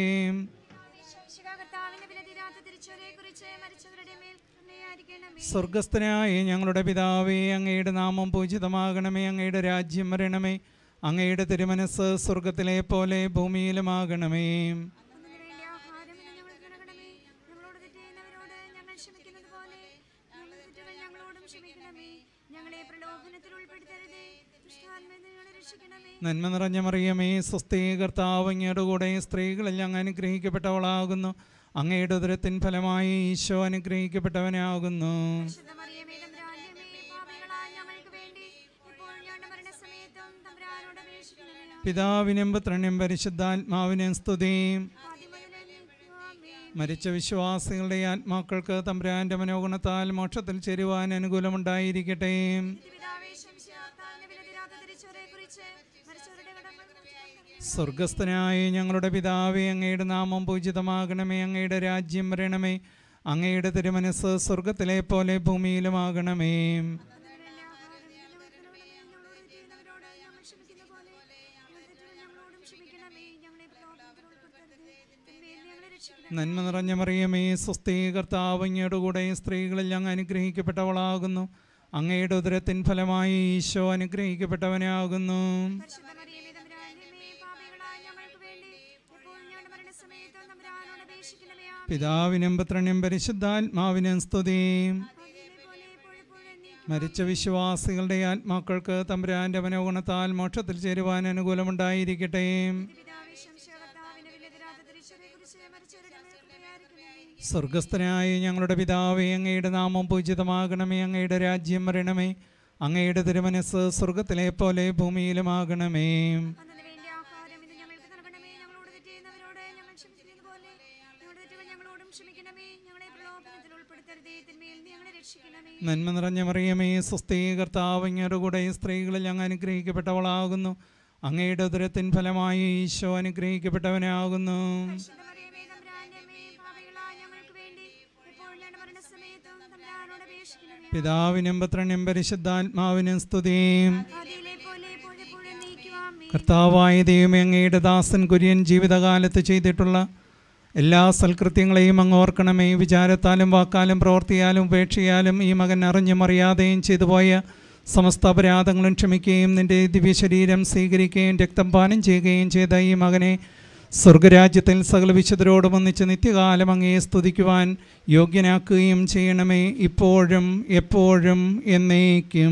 കർത്താവിന്റെ വിലതീരാത്ത തിരിച്ചുവരെക്കുറിച്ച് മരിച്ചവരുടെ മേൽ കരുണയായിരിക്കണമേ സ്വർഗസ്ഥനായ ഞങ്ങളുടെ പിതാവേ അങ്ങയുടെ നാമം പൂജിതമാകണമേ അങ്ങയുടെ രാജ്യം വരണമേ അങ്ങയുടെ തിരുമനസ് സ്വർഗത്തിലെ പോലെ ഭൂമിയിലുമാകണമേ അന്നു വേണ്ട ആഹാരം ഇന്ന് ഞങ്ങൾക്ക് നൽകണമേ ഞങ്ങളോട് തെറ്റ് ചെയ്യുന്നവരോട് ഞങ്ങൾ ക്ഷമിക്കുന്നത് പോലെ ഞങ്ങളുടെ തെറ്റുകൾ ഞങ്ങളോടും ക്ഷമിക്കണമേ ഞങ്ങളെ പ്രലോഭനത്തിൽ ഉൾപ്പെടുത്തരുതേ ദുഷ്ടാത്മയിൽ നിന്ന് ഞങ്ങളെ രക്ഷിക്കണമേ നന്മ നിറഞ്ഞ മറിയമേ സ്വസ്തി കർത്താവ് അങ്ങയുടെ കൂടെ സ്ത്രീകളെല്ലാം അങ്ങ് അനുഗ്രഹിക്കപ്പെട്ടവളാകുന്നു അങ്ങയുടെ ഉദരത്തിൻ ഫലമായി ഈശോ അനുഗ്രഹിക്കപ്പെട്ടവനാകുന്നു പരിശുദ്ധ മറിയമേ തമ്പുരാന്റെ അമ്മേ, പാപികളായ ഞങ്ങൾക്ക് വേണ്ടി ഇപ്പോൾ ഞങ്ങളുടെ മരണസമയത്തും തമ്പുരാനോട് അപേക്ഷിക്കണമേ പിതാവിനും പുത്രനും പരിശുദ്ധാത്മാവിനും സ്തുതിയും ആദ്യം മുതൽ എന്നേക്കും ആമേൻ. മരിച്ച വിശ്വാസികളുടെ ആത്മാക്കൾക്ക് തമ്പുരാന്റെ മനോഗുണത്താൽ മോക്ഷത്തിൽ ചേരുവാൻ അനുകൂലമുണ്ടായിരിക്കട്ടെ പിതാവേ, ശംശിയാത്താന്റെ വിലതീരാത്ത തിരിച്ചുവരെക്കുറിച്ച് മരിച്ചവരുടെ കടങ്ങൾ മോചിതമാക്കണമേ. സ്വർഗസ്ഥനായ ഞങ്ങളുടെ പിതാവേ അങ്ങയുടെ നാമം പൂജിതമാകണമേ അങ്ങയുടെ രാജ്യം വരണമേ അങ്ങയുടെ തിരുമനസ് സ്വർഗത്തിലെ പോലെ ഭൂമിയിലുമാകണമേ അതിനുവേണ്ട ആഹാരം ഞങ്ങൾക്ക് നൽകണമേ. ഞങ്ങളോട് തെറ്റ് ചെയ്യുന്നവരോട് ഞങ്ങൾ ക്ഷമിക്കുന്ന പോലെ ഞങ്ങളുടെ തെറ്റുകൾ ഞങ്ങളോടും ക്ഷമിക്കണമേ. ഞങ്ങളെ പ്രലോഭനത്തിൽ ഉൾപ്പെടുത്തരുതേ. തിന്മയിൽ നിന്ന് ഞങ്ങളെ രക്ഷിക്കണമേ. നന്മ നിറഞ്ഞ മറിയമേ സ്വസ്തി കർത്താവ് അങ്ങയുടെ കൂടെ സ്ത്രീകളിൽ അങ്ങ് അനുഗ്രഹിക്കപ്പെട്ടവളാകുന്നു അങ്ങയുടെ ഉദരത്തിൻ ഫലമായി ഈശോ അനുഗ്രഹിക്കപ്പെട്ടവനാകുന്നു പരിശുദ്ധ മറിയമേ, തമ്പുരാന്റെ അമ്മേ, പാപികളായ ഞങ്ങൾക്ക് വേണ്ടി എപ്പോഴും ഞങ്ങളുടെ മരണസമയത്തും തമ്പുരാനോട് അപേക്ഷിക്കണമേ. ആമേൻ. പിതാവിനും പുത്രനും പരിശുദ്ധാത്മാവിനും സ്തുതിയും ആദ്യത്തെ പോലെ എപ്പോഴെപ്പോഴും എന്നേക്കും. മരിച്ച വിശ്വാസികളുടെ ആത്മാക്കൾക്ക് തമ്പുരാന്റെ മനോഗുണത്താൽ മോക്ഷത്തിൽ ചേരുവാൻ അനുകൂലമുണ്ടായിരിക്കട്ടെ പിതാവേ, ശംശിയാകർത്താവിന്റെ വിലതീരാത്ത തിരിച്ചുവരെക്കുറിച്ച് മരിച്ചവരുടെ മേൽ കൃപയായിരിക്കണമേ. സ്വർഗസ്ഥനായ ഞങ്ങളുടെ പിതാവേ അങ്ങയുടെ നാമം പൂജിതമാകണമേ അങ്ങയുടെ രാജ്യം വരണമേ അങ്ങയുടെ തിരുമനസ് സ്വർഗത്തിലെ പോലെ ഭൂമിയിലുമാകണമേ അന്നു വേണ്ട ആഹാരം ഇന്ന് ഞങ്ങൾക്ക് നൽകണമേ. ഞങ്ങളോട് തെറ്റ് ചെയ്യുന്നവരോട് ഞങ്ങൾ ക്ഷമിക്കുന്നത് പോലെ ഞങ്ങളുടെ തെറ്റുകൾ ഞങ്ങളോടും ക്ഷമിക്കണമേ. ഞങ്ങളെ പ്രലോഭനത്തിൽ ഉൾപ്പെടുത്തരുതേ. തിന്മയിൽ നിന്ന് ഞങ്ങളെ രക്ഷിക്കണമേ. നന്മ നിറഞ്ഞ മറിയമേ സ്വസ്തി കർത്താവ് അങ്ങയുടെ കൂടെ സ്ത്രീകളിൽ അങ്ങ് അനുഗ്രഹിക്കപ്പെട്ടവളാകുന്നു അങ്ങയുടെ ഉദരത്തിൻ ഫലമായി ഈശോ അനുഗ്രഹിക്കപ്പെട്ടവനാകുന്നു പരിശുദ്ധ മറിയമേ, തമ്പുരാന്റെ അമ്മേ, പാപികളായ ഞങ്ങൾക്ക് വേണ്ടി എപ്പോഴും ഞങ്ങളുടെ മരണസമയത്തും തമ്പുരാനോട് അപേക്ഷിക്കണമേ. പിതാവിനും പുത്രനും പരിശുദ്ധാത്മാവിനും സ്തുതിയും ആദിയിലെ പോലെ എപ്പോഴെപ്പോഴും എന്നേക്കും. ആമേൻ. കർത്താവായ ദൈവമേ അങ്ങയുടെ ദാസൻ കുര്യൻ ജീവിതകാലത്ത് ചെയ്തിട്ടുള്ള എല്ലാ സൽകൃത്യങ്ങളെയും അങ്ങ് ഓർക്കണമേ വിചാരത്താലും വാക്കാലും പ്രവർത്തിയാലും ഉപേക്ഷയാലും ഈ മകൻ അറിഞ്ഞും അറിയാതെയും ചെയ്തു പോയ സമസ്ത അപരാധങ്ങളും ക്ഷമിക്കുകയും നിന്റെ ദിവ്യശരീരം സ്വീകരിക്കുകയും രക്തം പാനം ചെയ്യുകയും ചെയ്ത ഈ മകനെ സ്വർഗരാജ്യത്തിൽ സകല വിശുദ്ധരോടും ഒന്നിച്ച് നിത്യകാലം അങ്ങയെ സ്തുതിക്കുവാൻ യോഗ്യനാക്കുകയും ചെയ്യണമേ ഇപ്പോഴും എപ്പോഴും എന്നേക്കും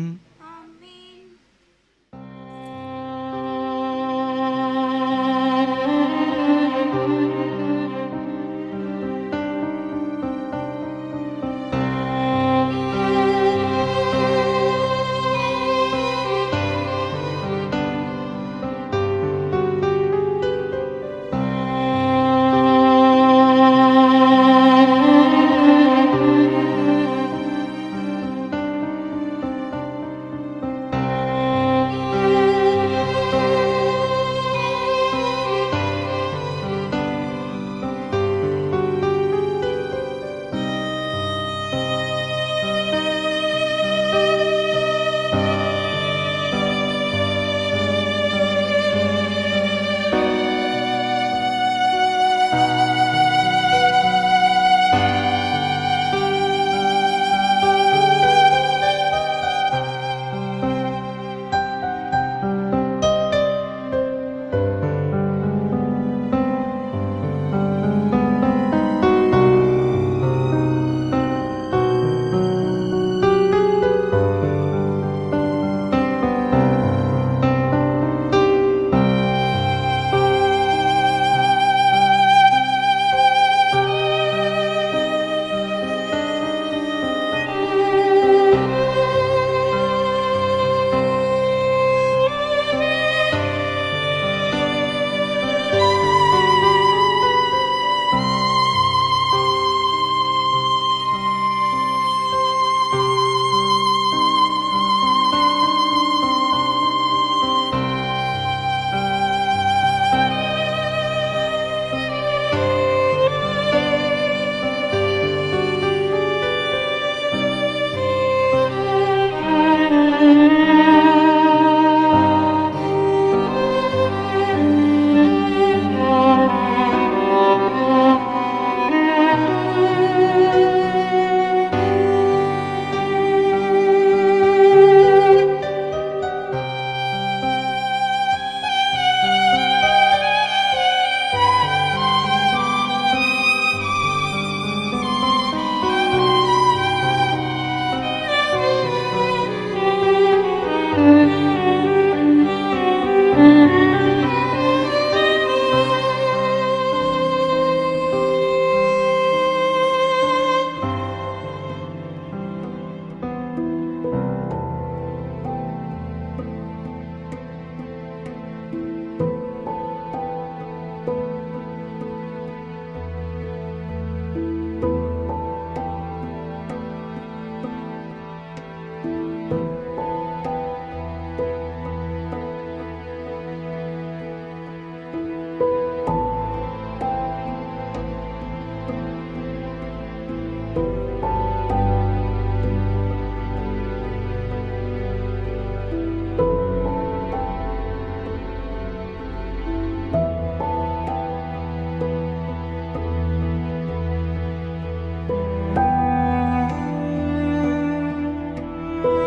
ആമേൻ. ും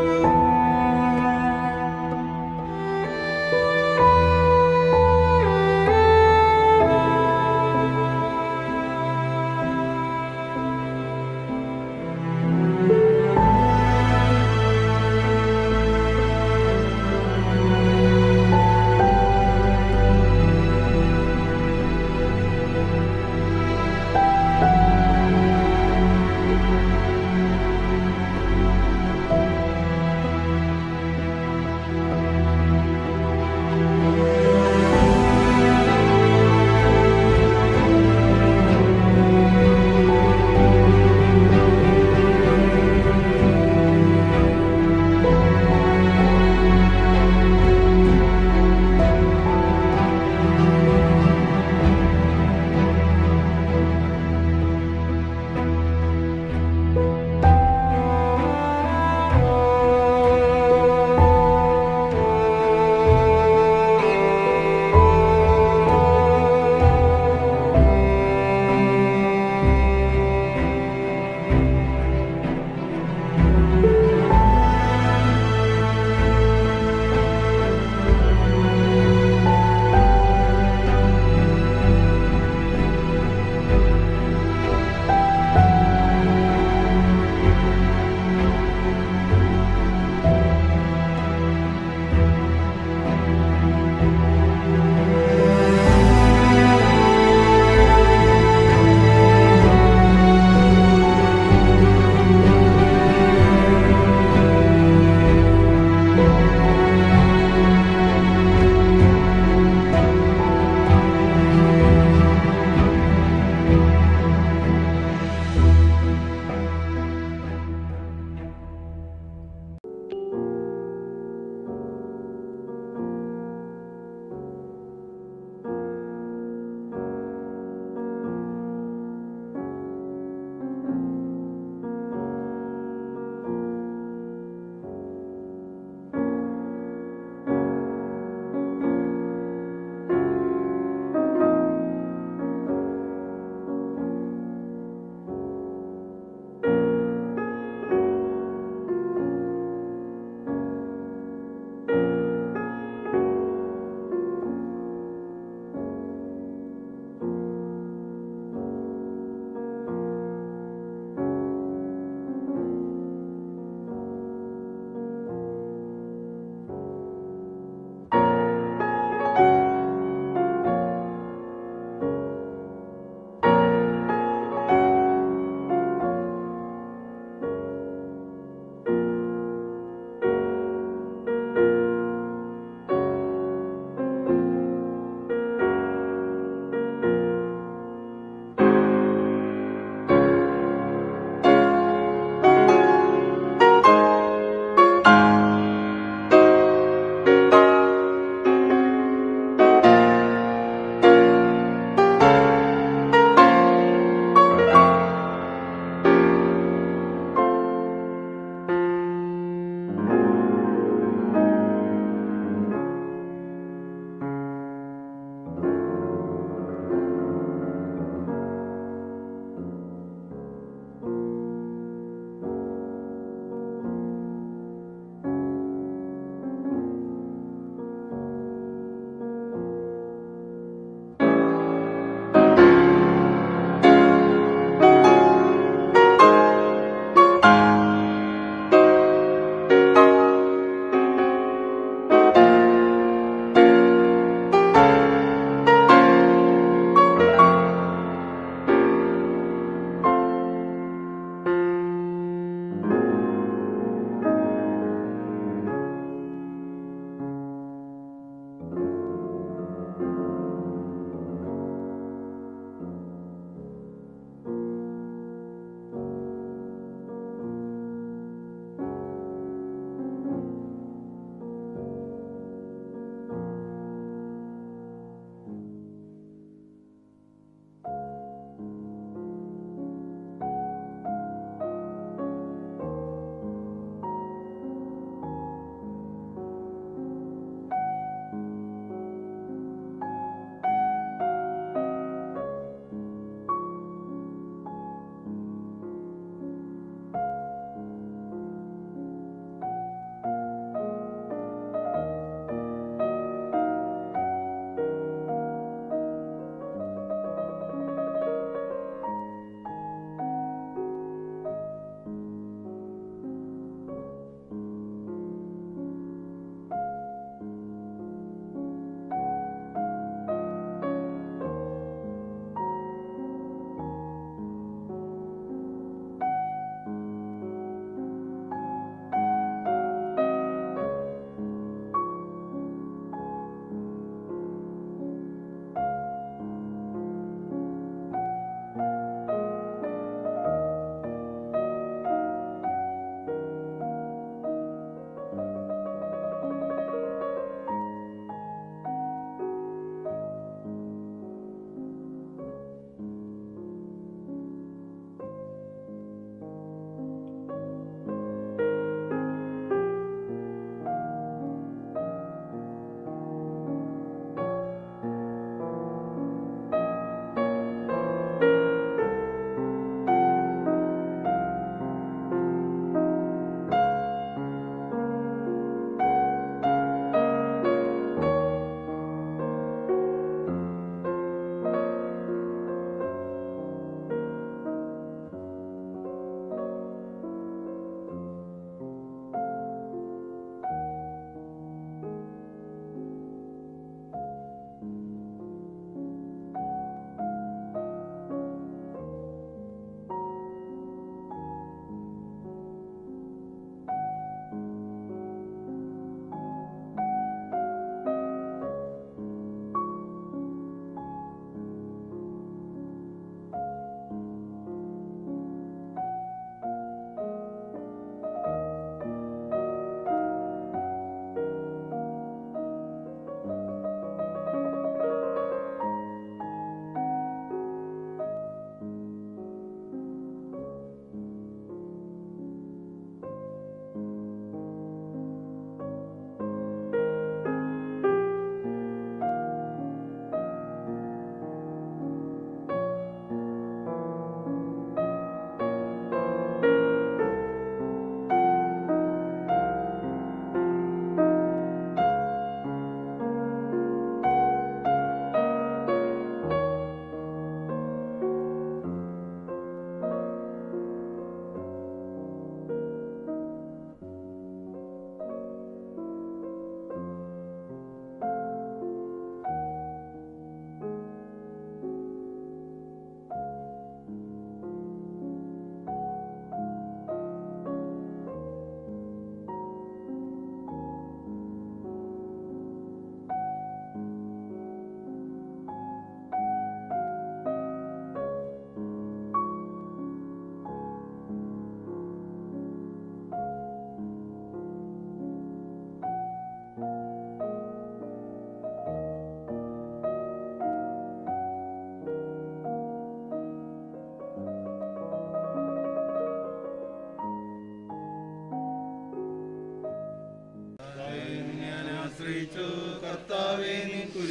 ും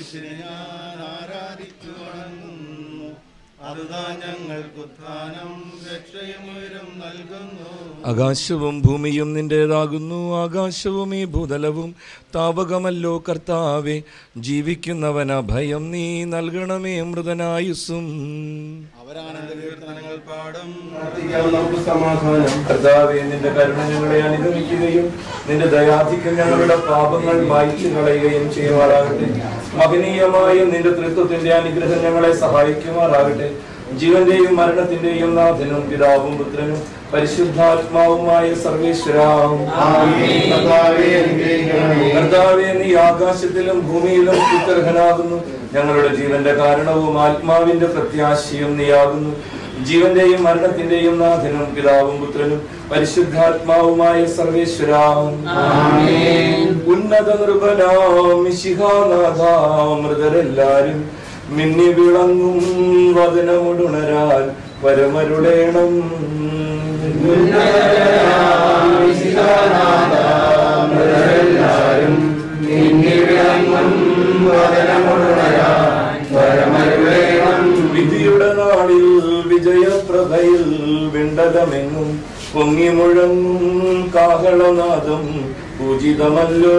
കുരിശിനെ ഞാൻ ആരാധിച്ചു വണങ്ങുന്നു അതുതാ ഞങ്ങൾക്ക് ഉത്ഥാനം രക്ഷയും ഉയരും നൽകുന്നു ആകാശവും ഭൂമിയും നിന്റേതാകുന്നു ആകാശവും ഈ ഭൂതലവും താപകമല്ലോ കർത്താവെ ജീവിക്കുന്നവന ഭയം നീ നൽകണമേ മൃതനായുസ്സും അവരാനന്ദ കീർത്തനങ്ങൾ പാടും നമുക്ക് സമാധാനം കർത്താവെ നിന്റെ കരുണ ഞങ്ങളെ അനുഗമിക്കുകയും നിന്റെ ദയാധിക്യം ഞങ്ങളുടെ പാപങ്ങൾ മായ്ച്ചു കളയുകയും ചെയ്യുമാറാകട്ടെ മഹനീയമായ നിന്റെ തൃത്വത്തിന്റെ അനുഗ്രഹം ഞങ്ങളെ സഹായിക്കുമാറാകട്ടെ ജീവന്റെയും മരണത്തിന്റെയും നാഥനും പിതാവും പുത്രനും പരിശുദ്ധാത്മാവുമായ സർവേശ്വരാവും കർത്താവെ നീ ആകാശത്തിലും ഭൂമിയിലും ഉത്തർഹനാകുന്നു ഞങ്ങളുടെ ജീവന്റെ കാരണവും ആത്മാവിന്റെ പ്രത്യാശയും നീയാകുന്നു ജീവന്റെയും മരണത്തിന്റെയും നാഥനും പിതാവും പുത്രനും പരിശുദ്ധാത്മാവുമായ സർവേശ്വരാവും ഉന്നത നൃപനാം മൃതരെല്ലാരും മിന്നി വിളങ്ങും വചനമുടുണരാൻ പരമരുളേണം വിധിയുടെ നാളിൽ വിജയപ്രഭയിൽ വിണ്ടലമെങ്ങും പൊങ്ങി മുഴങ്ങും കാഹളനാദം പൂജിതമല്ലോ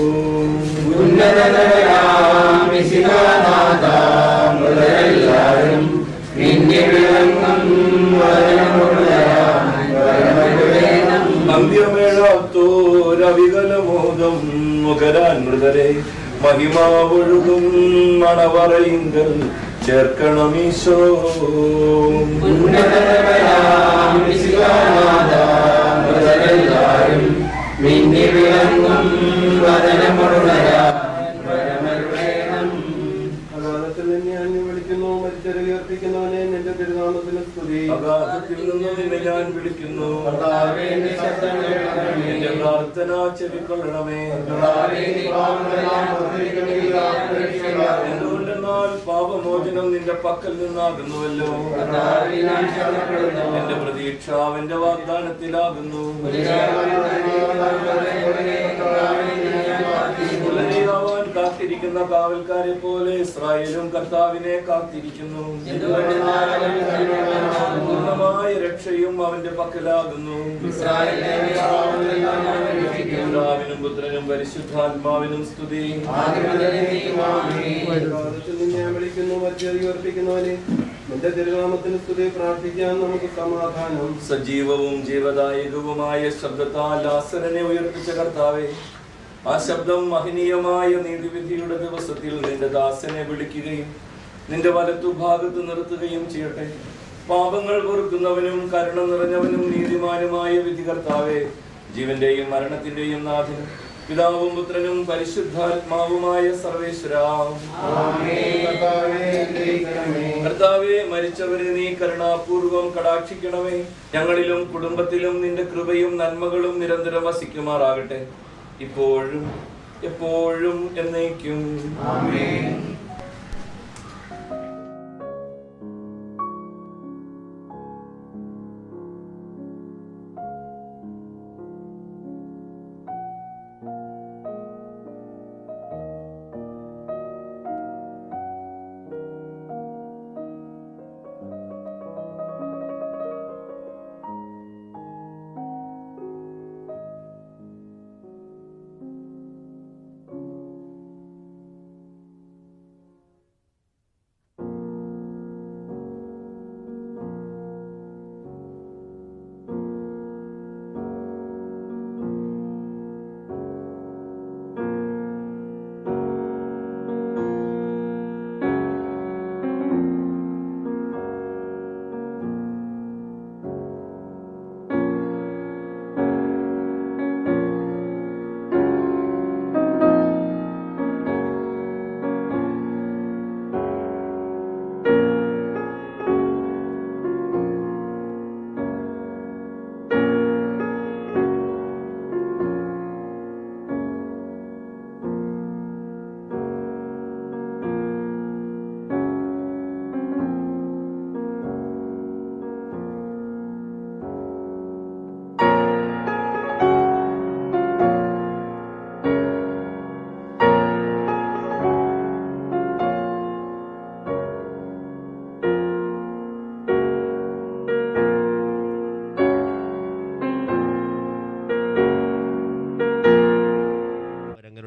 അന്ത്യമേളാത്തോരവികലമോദം മുഖരാൻ മൃതരെ മഹിമാവൊഴുകും മണവറയിങ്കൽ ചേർക്കണമീശോ അഗാധത്തിൽ നിന്ന് ഞാൻ വിളിക്കുന്നു മരിച്ചവരെ ഉയർപ്പിക്കുന്നവനെ നിന്റെ തിരുനാമത്തിന് സ്തുതി അഗാധത്തിൽ നിന്ന് നിന്നെ ഞാൻ വിളിക്കുന്നു എന്റെ പ്രാർത്ഥന ചെവിക്കൊള്ളണമേ എന്തുകൊണ്ടെന്നാൽ പാപമോചനം നിന്റെ പക്കൽ നിന്നാകുന്നുവല്ലോ എന്റെ പ്രതീക്ഷ അവന്റെ വാഗ്ദാനത്തിലാകുന്നു പുലരിയാവാൻ കാത്തിരിക്കുന്ന കാവൽക്കാരെ പോലെ ഇസ്രായേലും കർത്താവിനെ കാത്തിരിക്കുന്നു പൂർണ്ണമായ രക്ഷയും അവന്റെ പക്കലാകുന്നു പിതാവിനും പുത്രനും പരിശുദ്ധാത്മാവിനും സ്തുതി അഗാധത്തിൽ നിന്ന് ഞാൻ വിളിക്കുന്നു മരിച്ചവരെ ഉയർപ്പിക്കുന്നവനെ നിന്റെ തിരുനാമത്തിന് സ്തുതി പ്രാർത്ഥിക്കാൻ നമുക്ക് സമാധാനം സജീവവും ജീവദായകവുമായ ശബ്ദത്താൽ ആസരനെ ഉയർപ്പിച്ച കർത്താവെ ആ ശബ്ദം മഹനീയമായ നീതിവിധിയുടെ ദിവസത്തിൽ നിന്റെ ദാസനെ വിളിക്കുകയും നിന്റെ വലത്തുഭാഗത്ത് നിർത്തുകയും ചെയ്യട്ടെ പാപങ്ങൾ പൊറുക്കുന്നവനും കരുണ നിറഞ്ഞവനും നീതിമാനുമായ വിധി കർത്താവെ ജീവന്റെയും മരണത്തിന്റെയും നാഥനും പിതാവും പുത്രനും പരിശുദ്ധാത്മാവുമായ സർവേശ്വരാം കർത്താവെ മരിച്ചവരെ നീ കരുണാപൂർവം കടാക്ഷിക്കണമേ ഞങ്ങളിലും കുടുംബത്തിലും നിന്റെ കൃപയും നന്മകളും നിരന്തരം വസിക്കുമാറാകട്ടെ ഇപ്പോഴും എപ്പോഴും എന്നേക്കും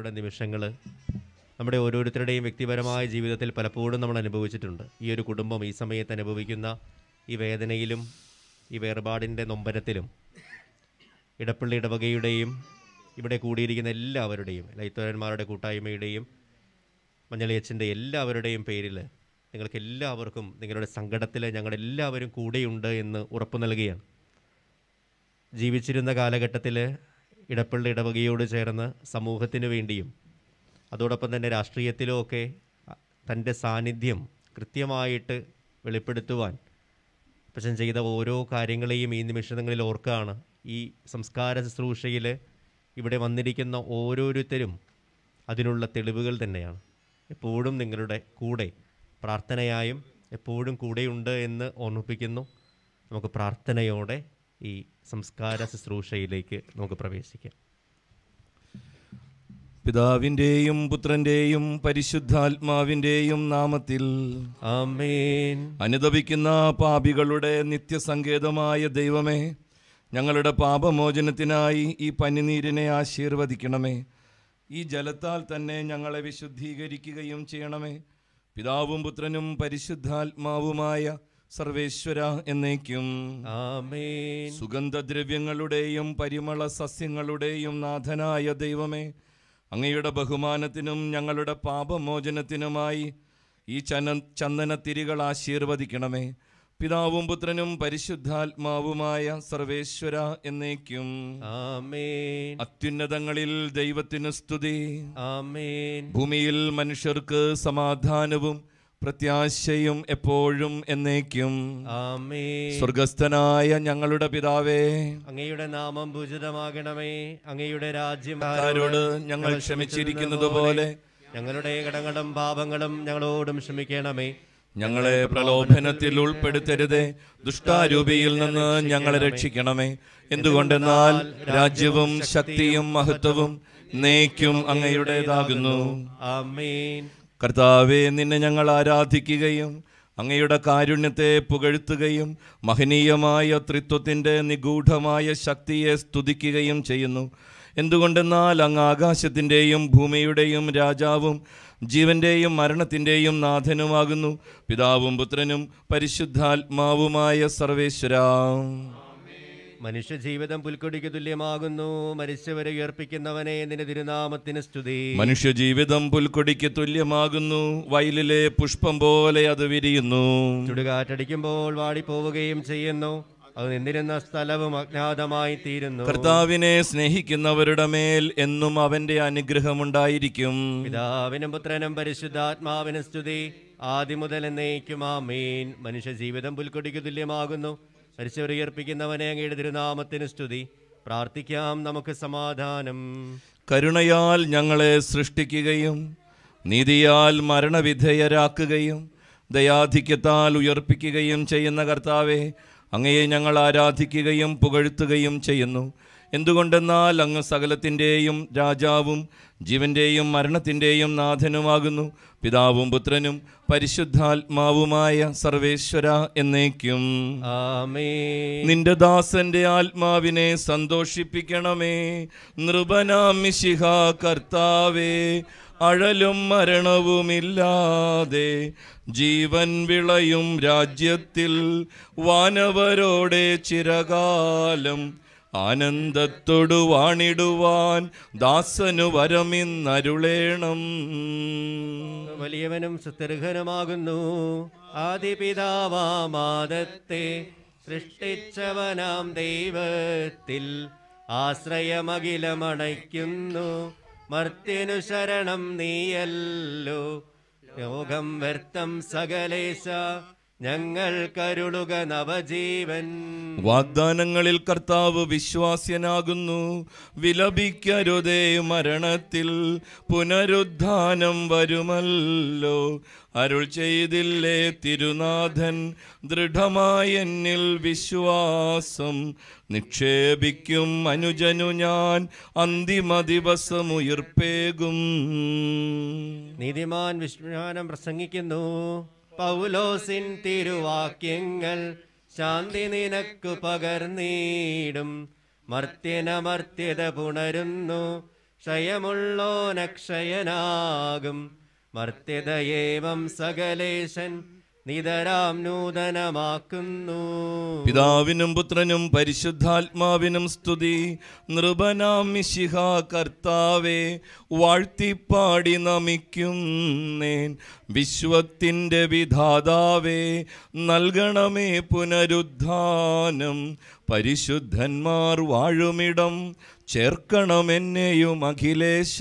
കണ്ണീരുടെ നിമിഷങ്ങൾ നമ്മുടെ ഓരോരുത്തരുടെയും വ്യക്തിപരമായ ജീവിതത്തിൽ പലപ്പോഴും നമ്മൾ അനുഭവിച്ചിട്ടുണ്ട് ഈ ഒരു കുടുംബം ഈ സമയത്ത് അനുഭവിക്കുന്ന ഈ വേദനയിലും ഈ വേർപാടിൻ്റെ നൊമ്പരത്തിലും ഇടപ്പള്ളി ഇടവകയുടെയും ഇവിടെ കൂടിയിരിക്കുന്ന എല്ലാവരുടെയും ലൈത്തോരന്മാരുടെ കൂട്ടായ്മയുടെയും മഞ്ഞളിയച്ചൻ്റെ എല്ലാവരുടെയും പേരിൽ നിങ്ങൾക്ക് എല്ലാവർക്കും നിങ്ങളുടെ സങ്കടത്തിൽ ഞങ്ങളെല്ലാവരും കൂടെയുണ്ട് എന്ന് ഉറപ്പു നൽകുകയാണ് ജീവിച്ചിരുന്ന കാലഘട്ടത്തിൽ ഇടപ്പള്ളി ഇടവകയോട് ചേർന്ന് സമൂഹത്തിന് വേണ്ടിയും അതോടൊപ്പം തന്നെ രാഷ്ട്രീയത്തിലും ഒക്കെ തൻ്റെ സാന്നിധ്യം കൃത്യമായിട്ട് വെളിപ്പെടുത്തുവാൻ അപ്പച്ചൻ ചെയ്ത ഓരോ കാര്യങ്ങളെയും ഈ നിമിഷങ്ങളിൽ ഓർക്കുകയാണ് ഈ സംസ്കാര ശുശ്രൂഷയിൽ ഇവിടെ വന്നിരിക്കുന്ന ഓരോരുത്തരും അതിനുള്ള തെളിവുകൾ തന്നെയാണ് എപ്പോഴും നിങ്ങളുടെ കൂടെ പ്രാർത്ഥനയായും എപ്പോഴും കൂടെയുണ്ട് എന്ന് ഓർമ്മിപ്പിക്കുന്നു നമുക്ക് പ്രാർത്ഥനയോടെ ഈ സംസ്കാര ശുശ്രൂഷയിലേക്ക് നമുക്ക് പ്രവേശിക്കാം പിതാവിൻ്റെയും പുത്രൻ്റെയും പരിശുദ്ധാത്മാവിൻ്റെയും നാമത്തിൽ ആമേൻ അനുദപിക്കുന്ന പാപികളുടെ നിത്യസങ്കേതമായ ദൈവമേ ഞങ്ങളുടെ പാപമോചനത്തിനായി ഈ പനിനീരിനെ ആശീർവദിക്കണമേ ഈ ജലത്താൽ തന്നെ ഞങ്ങളെ വിശുദ്ധീകരിക്കുകയും ചെയ്യണമേ പിതാവും പുത്രനും പരിശുദ്ധാത്മാവുമായ സർവേശ്വര എന്നേക്കും ആമേൻ സുഗന്ധദ്രവ്യങ്ങളുടെയും പരിമള സസ്യങ്ങളുടെയും നാഥനായ ദൈവമേ അങ്ങയുടെ ബഹുമാനത്തിനും ഞങ്ങളുടെ പാപമോചനത്തിനുമായി ഈ ചന ചന്ദനത്തിരികൾ ആശീർവദിക്കണമേ പിതാവും പുത്രനും പരിശുദ്ധാത്മാവുമായ സർവേശ്വര എന്നേക്കും ആമേൻ അത്യുന്നതങ്ങളിൽ ദൈവത്തിന് സ്തുതി ആമേൻ ഭൂമിയിൽ മനുഷ്യർക്ക് സമാധാനവും പ്രത്യാശയും എപ്പോഴും എന്നേക്കും ആമേൻ സ്വർഗസ്ഥനായ ഞങ്ങളുടെ പിതാവേ അങ്ങയുടെ നാമം പൂജിതമാകണമേ അങ്ങയുടെ രാജ്യം ആരോട് ഞങ്ങൾ ക്ഷമിച്ചിരിക്കുന്നത് പോലെ ഞങ്ങളുടെ കടങ്ങളും പാപങ്ങളും ഞങ്ങളോടും ക്ഷമിക്കണമേ ഞങ്ങളെ പ്രലോഭനത്തിൽ ഉൾപ്പെടുത്തരുതേ ദുഷ്ടാരൂപിയിൽ നിന്ന് ഞങ്ങളെ രക്ഷിക്കണമേ എന്തുകൊണ്ടെന്നാൽ രാജ്യവും ശക്തിയും മഹത്വവും നേക്കും അങ്ങയുടേതാകുന്നു ആമേൻ കർത്താവെ നിന്നെ ഞങ്ങൾ ആരാധിക്കുകയും അങ്ങയുടെ കാരുണ്യത്തെ പുകഴ്ത്തുകയും മഹനീയമായ ത്രിത്വത്തിൻ്റെ നിഗൂഢമായ ശക്തിയെ സ്തുതിക്കുകയും ചെയ്യുന്നു എന്തുകൊണ്ടെന്നാൽ അങ്ങ് ആകാശത്തിൻ്റെയും ഭൂമിയുടെയും രാജാവും ജീവന്റെയും മരണത്തിൻ്റെയും നാഥനുമാകുന്നു പിതാവും പുത്രനും പരിശുദ്ധാത്മാവുമായ സർവേശ്വരാ മനുഷ്യ ജീവിതം പുൽക്കൊടിക്ക് തുല്യമാകുന്നു മരിച്ചവരെ ഉയർപ്പിക്കുന്നവനെ നിന്റെ തിരുനാമത്തിന് സ്തുതി മനുഷ്യജീവിതം പുൽക്കൊടിക്ക് തുല്യമാകുന്നു വയലിലെ പുഷ്പം പോലെ അത് വിരിയുന്നു ചുടുകാറ്റടിക്കുമ്പോൾ വാടിപ്പോവുകയും ചെയ്യുന്നു അത് നിന്നിരുന്ന സ്ഥലവും അജ്ഞാതമായി തീരുന്നു കർത്താവിനെ സ്നേഹിക്കുന്നവരുടെ മേൽ എന്നും അവന്റെ അനുഗ്രഹമുണ്ടായിരിക്കും പിതാവിനും പുത്രനും പരിശുദ്ധാത്മാവിനും സ്തുതി ആദ്യം മുതൽ എന്നേക്കും ആമേൻ മനുഷ്യ ജീവിതം പുൽക്കൊടിക്ക് തുല്യമാകുന്നു മരിച്ചവർ ഉയർപ്പിക്കുന്നവനെ അങ്ങയുടെ തിരുനാമത്തിന് സ്തുതി പ്രാർത്ഥിക്കാം നമുക്ക് സമാധാനം കരുണയാൽ ഞങ്ങളെ സൃഷ്ടിക്കുകയും നീതിയാൽ മരണവിധേയരാക്കുകയും ദയാധിക്യത്താൽ ഉയർപ്പിക്കുകയും ചെയ്യുന്ന കർത്താവെ അങ്ങയെ ഞങ്ങൾ ആരാധിക്കുകയും പുകഴ്ത്തുകയും ചെയ്യുന്നു എന്തുകൊണ്ടെന്നാൽ അങ്ങ് സകലത്തിൻ്റെയും രാജാവും ജീവന്റെയും മരണത്തിൻ്റെയും നാഥനുമാകുന്നു പിതാവും പുത്രനും പരിശുദ്ധാത്മാവുമായ സർവേശ്വര എന്നേക്കും ആമേൻ നിന്റെ ദാസന്റെ ആത്മാവിനെ സന്തോഷിപ്പിക്കണമേ നൃപനാമിശിഹ കർത്താവേ അഴലും മരണവുമില്ലാതെ ജീവൻ വിളയും രാജ്യത്തിൽ വാനവരോടെ ചിരകാലം ആനന്ദത്തോടു വാണിടുവാൻ ദാസനു വരമിന്നരുളേണം വലിയവനും സുത്യർഹനുമാകുന്നു ആദിപിതാവാമാദത്തെ സൃഷ്ടിച്ചവനാം ദൈവത്തിൽ ആശ്രയമകിലമണയ്ക്കുന്നു മർത്യനു ശരണം നീയല്ലോ യോഗം വ്യർത്ഥം സകലേശ ഞങ്ങൾ കരുളുക നവജീവൻ വാഗ്ദാനങ്ങളിൽ കർത്താവ് വിശ്വാസ്യനാകുന്നു വിലപിക്കരുതേ മരണത്തിൽ പുനരുദ്ധാനം വരുമല്ലോ അരുൾ ചെയ്തില്ലേ തിരുനാഥൻ ദൃഢമായ എന്നിൽ വിശ്വാസം നിക്ഷേപിക്കും അനുജനു ഞാൻ അന്തിമ ദിവസമുയർപ്പേകും നീതിമാൻ വിഷ്ണുമാനം പ്രസംഗിക്കുന്നു പൗലോസിൻ തിരുവാക്യങ്ങൾ ശാന്തി നിനക്കു പകർന്നീടും മർത്യനമർത്യത പുണരുന്നു ക്ഷയമുള്ളോനക്ഷയനാകും മർത്യതയേവം സകലേശൻ നിതരാം നൂതനമാക്കുന്നു പിതാവിനും പുത്രനും പരിശുദ്ധാത്മാവിനും സ്തുതി നൃപനാം മിശിഹ കർത്താവെ വാഴ്ത്തിപ്പാടി നമിക്കുന്നേൻ വിശ്വത്തിൻ്റെ വിധാതാവേ നൽകണമേ പുനരുദ്ധാനം പരിശുദ്ധന്മാർ വാഴുമിടം ചേർക്കണമെന്നെയും അഖിലേശ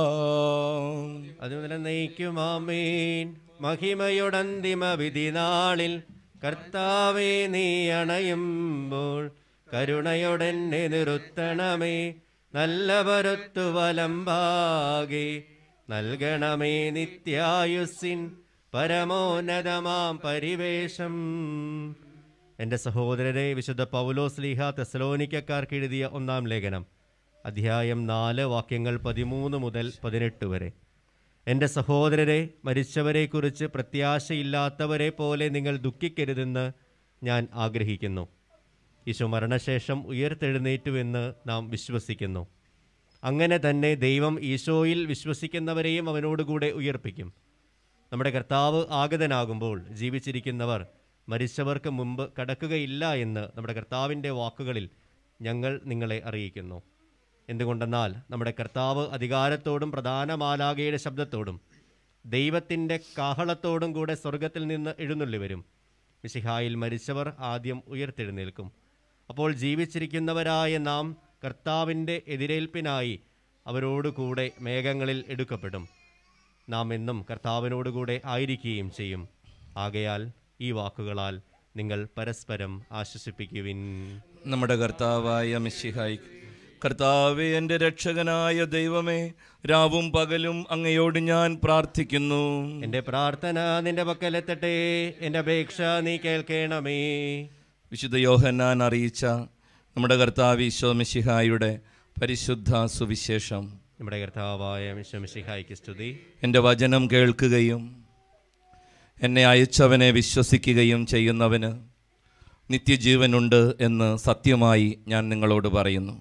അതുമുതൽ നയിക്കുമാമേൻ മഹിമയുടന്തിമ വിധി നാളിൽ കർത്താവെ നീ അണയുമ്പോൾ കരുണയോടെന്നെ നിറുത്തണമേ നല്ല പരുത്തു വലമ്പാകെ നൽകണമേ നിത്യായുസ്സിൻ പരമോന്നതമാം പരിവേഷം എൻ്റെ സഹോദരരെ വിശുദ്ധ പൗലോസ് ലീഹ തെസലോനിക്കക്കാർക്ക് എഴുതിയ ഒന്നാം ലേഖനം അധ്യായം നാല് വാക്യങ്ങൾ പതിമൂന്ന് മുതൽ പതിനെട്ട് വരെ എൻ്റെ സഹോദരരെ മരിച്ചവരെക്കുറിച്ച് പ്രത്യാശയില്ലാത്തവരെ പോലെ നിങ്ങൾ ദുഃഖിക്കരുതെന്ന് ഞാൻ ആഗ്രഹിക്കുന്നു ഈശോ മരണശേഷം ഉയർത്തെഴുന്നേറ്റുവെന്ന് നാം വിശ്വസിക്കുന്നു അങ്ങനെ തന്നെ ദൈവം ഈശോയിൽ വിശ്വസിക്കുന്നവരെയും അവനോടുകൂടെ ഉയർപ്പിക്കും നമ്മുടെ കർത്താവ് ആഗതനാകുമ്പോൾ ജീവിച്ചിരിക്കുന്നവർ മരിച്ചവർക്ക് മുമ്പ് കടക്കുകയില്ല എന്ന് നമ്മുടെ കർത്താവിൻ്റെ വാക്കുകളിൽ ഞങ്ങൾ നിങ്ങളെ അറിയിക്കുന്നു എന്തുകൊണ്ടെന്നാൽ നമ്മുടെ കർത്താവ് അധികാരത്തോടും പ്രധാന മാലാകയുടെ ശബ്ദത്തോടും ദൈവത്തിൻ്റെ കാഹളത്തോടും കൂടെ സ്വർഗത്തിൽ നിന്ന് എഴുന്നള്ളി വരും മിശിഹായിൽ മരിച്ചവർ ആദ്യം ഉയർത്തെഴുന്നേൽക്കും അപ്പോൾ ജീവിച്ചിരിക്കുന്നവരായ നാം കർത്താവിൻ്റെ എതിരേൽപ്പിനായി അവരോടുകൂടെ മേഘങ്ങളിൽ എടുക്കപ്പെടും നാം എന്നും കർത്താവിനോടുകൂടെ ആയിരിക്കുകയും ചെയ്യും ആകയാൽ ഈ വാക്കുകളാൽ നിങ്ങൾ പരസ്പരം ആശ്വസിപ്പിക്കുവിൻ നമ്മുടെ കർത്താവായ മിശിഹായി കർത്താവെ എൻ്റെ രക്ഷകനായ ദൈവമേ രാവും പകലും അങ്ങയോട് ഞാൻ പ്രാർത്ഥിക്കുന്നു എൻ്റെ പ്രാർത്ഥന നിന്റെ പക്കലെത്തട്ടെ എൻ്റെ അപേക്ഷ നീ കേൾക്കണമേ വിശുദ്ധ യോഹന്നാൻ അറിയിച്ച നമ്മുടെ കർത്താവ് ഈശോ മിശിഹായുടെ പരിശുദ്ധ സുവിശേഷം നമ്മുടെ കർത്താവായ മിശമിഷിഹായ്ക്ക് സ്തുതി എൻ്റെ വചനം കേൾക്കുകയും എന്നെ അയച്ചവനെ വിശ്വസിക്കുകയും ചെയ്യുന്നവന് നിത്യജീവനുണ്ട് എന്ന് സത്യമായി ഞാൻ നിങ്ങളോട് പറയുന്നു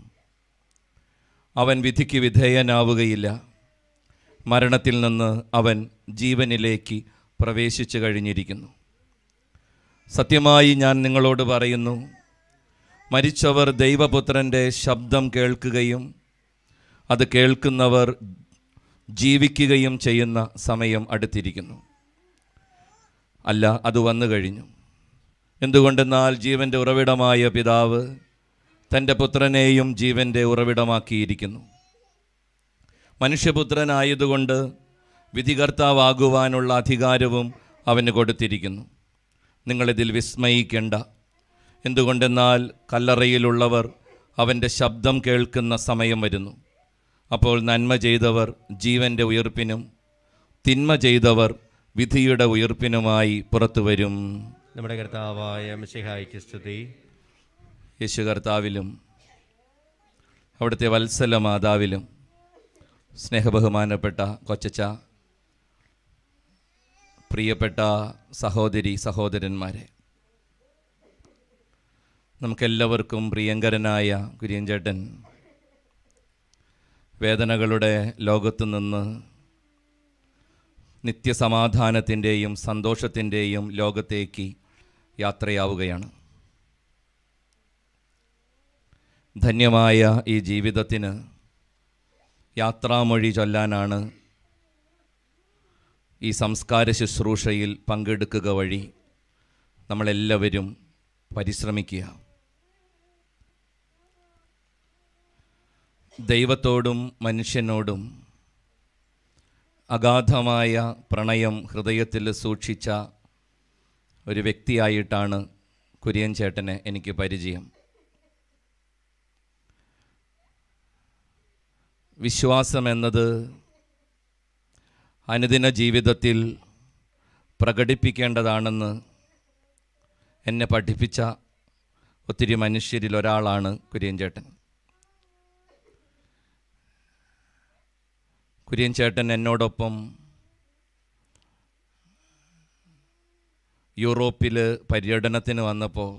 അവൻ വിധിക്ക് വിധേയനാവുകയില്ല മരണത്തിൽ നിന്ന് അവൻ ജീവനിലേക്ക് പ്രവേശിച്ചു കഴിഞ്ഞിരിക്കുന്നു സത്യമായി ഞാൻ നിങ്ങളോട് പറയുന്നു മരിച്ചവർ ദൈവപുത്രൻ്റെ ശബ്ദം കേൾക്കുകയും അത് കേൾക്കുന്നവർ ജീവിക്കുകയും ചെയ്യുന്ന സമയം അടുത്തിരിക്കുന്നു അല്ല അത് വന്നു കഴിഞ്ഞു എന്തുകൊണ്ടെന്നാൽ ജീവൻ്റെ ഉറവിടമായ പിതാവ് തൻ്റെ പുത്രനെയും ജീവൻ്റെ ഉറവിടമാക്കിയിരിക്കുന്നു മനുഷ്യപുത്രനായതുകൊണ്ട് വിധികർത്താവാകുവാനുള്ള അധികാരവും അവന് കൊടുത്തിരിക്കുന്നു നിങ്ങളിതിൽ വിസ്മയിക്കേണ്ട എന്തുകൊണ്ടെന്നാൽ കല്ലറയിലുള്ളവർ അവൻ്റെ ശബ്ദം കേൾക്കുന്ന സമയം വരുന്നു അപ്പോൾ നന്മ ചെയ്തവർ ജീവൻ്റെ ഉയർപ്പിനും തിന്മ ചെയ്തവർ വിധിയുടെ ഉയർപ്പിനുമായി പുറത്തു വരും നമ്മുടെ കർത്താവായ മിശിഹായ്ക്ക് സ്തുതി യേശു കർത്താവിലും അവിടുത്തെ വത്സല മാതാവിലും സ്നേഹബഹുമാനപ്പെട്ട കൊച്ചച്ച പ്രിയപ്പെട്ട സഹോദരി സഹോദരന്മാരെ നമുക്കെല്ലാവർക്കും പ്രിയങ്കരനായ കുര്യൻചേട്ടൻ വേദനകളുടെ ലോകത്തു നിന്ന് നിത്യസമാധാനത്തിൻ്റെയും സന്തോഷത്തിൻ്റെയും ലോകത്തേക്ക് യാത്രയാവുകയാണ് ധന്യമായ ഈ ജീവിതത്തിന് യാത്രാമൊഴി ചൊല്ലാനാണ് ഈ സംസ്കാര ശുശ്രൂഷയിൽ പങ്കെടുക്കുക വഴി നമ്മളെല്ലാവരും പരിശ്രമിക്കുക ദൈവത്തോടും മനുഷ്യനോടും അഗാധമായ പ്രണയം ഹൃദയത്തിൽ സൂക്ഷിച്ച ഒരു വ്യക്തിയായിട്ടാണ് കുര്യൻ ചേട്ടനെ എനിക്ക് പരിചയം വിശ്വാസം എന്നത് അനുദിന ജീവിതത്തിൽ പ്രകടിപ്പിക്കേണ്ടതാണെന്ന് എന്നെ പഠിപ്പിച്ച ഒത്തിരി മനുഷ്യരിൽ ഒരാളാണ് കുര്യൻ ചേട്ടൻ കുര്യൻ ചേട്ടൻ എന്നോടൊപ്പം യൂറോപ്പിൽ പര്യടനത്തിന് വന്നപ്പോൾ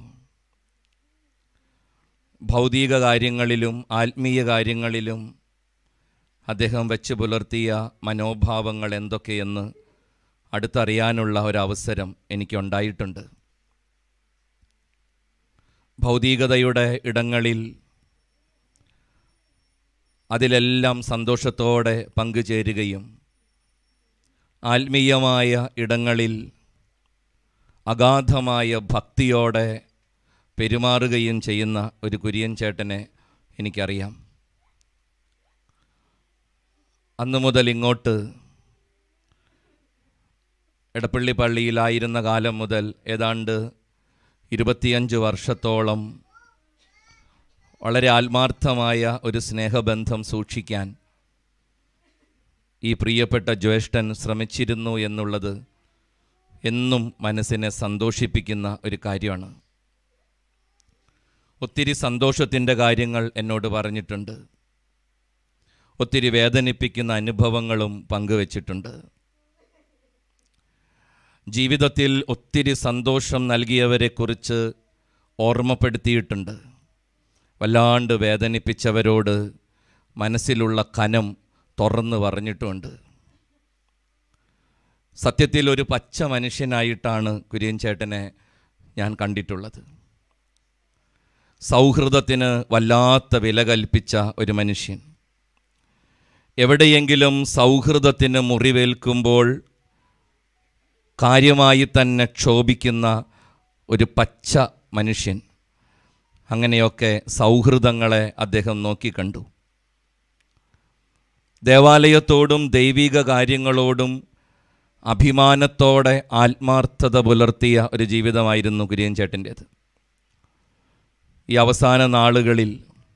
ഭൗതിക കാര്യങ്ങളിലും ആത്മീയ കാര്യങ്ങളിലും അദ്ദേഹം വെച്ച് പുലർത്തിയ മനോഭാവങ്ങൾ എന്തൊക്കെയെന്ന് അടുത്തറിയാനുള്ള ഒരവസരം എനിക്കുണ്ടായിട്ടുണ്ട് ഭൗതികതയുടെ ഇടങ്ങളിൽ അതിലെല്ലാം സന്തോഷത്തോടെ പങ്കുചേരുകയും ആത്മീയമായ ഇടങ്ങളിൽ അഗാധമായ ഭക്തിയോടെ പെരുമാറുകയും ചെയ്യുന്ന ഒരു കുര്യൻ ചേട്ടനെ എനിക്കറിയാം അന്നു മുതൽ ഇങ്ങോട്ട് എടപ്പള്ളി പള്ളിയിലായിരുന്ന കാലം മുതൽ ഏതാണ്ട് ഇരുപത്തിയഞ്ച് വർഷത്തോളം വളരെ ആത്മാർത്ഥമായ ഒരു സ്നേഹബന്ധം സൂക്ഷിക്കാൻ ഈ പ്രിയപ്പെട്ട ജ്യേഷ്ഠൻ ശ്രമിച്ചിരുന്നു എന്നുള്ളത് എന്നും മനസ്സിനെ സന്തോഷിപ്പിക്കുന്ന ഒരു കാര്യമാണ് ഒത്തിരി സന്തോഷത്തിൻ്റെ കാര്യങ്ങൾ എന്നോട് പറഞ്ഞിട്ടുണ്ട് ഒത്തിരി വേദനിപ്പിക്കുന്ന അനുഭവങ്ങളും പങ്കുവച്ചിട്ടുണ്ട് ജീവിതത്തിൽ ഒത്തിരി സന്തോഷം നൽകിയവരെക്കുറിച്ച് ഓർമ്മപ്പെടുത്തിയിട്ടുണ്ട് വല്ലാണ്ട് വേദനിപ്പിച്ചവരോട് മനസ്സിലുള്ള കനം തുറന്നു പറഞ്ഞിട്ടുമുണ്ട് സത്യത്തിൽ ഒരു പച്ച മനുഷ്യനായിട്ടാണ് കുര്യൻ ചേട്ടനെ ഞാൻ കണ്ടിട്ടുള്ളത് സൗഹൃദത്തിന് വല്ലാത്ത വില കൽപ്പിച്ച ഒരു മനുഷ്യൻ എവിടെയെങ്കിലും സൗഹൃദത്തിന് മുറിവേൽക്കുമ്പോൾ കാര്യമായി തന്നെ ക്ഷോഭിക്കുന്ന ഒരു പച്ച മനുഷ്യൻ അങ്ങനെയൊക്കെ സൗഹൃദങ്ങളെ അദ്ദേഹം നോക്കിക്കണ്ടു ദേവാലയത്തോടും ദൈവിക കാര്യങ്ങളോടും അഭിമാനത്തോടെ ആത്മാർത്ഥത പുലർത്തിയ ഒരു ജീവിതമായിരുന്നു കുര്യൻ ചേട്ടൻ്റേത് ഈ അവസാന നാളുകളിൽ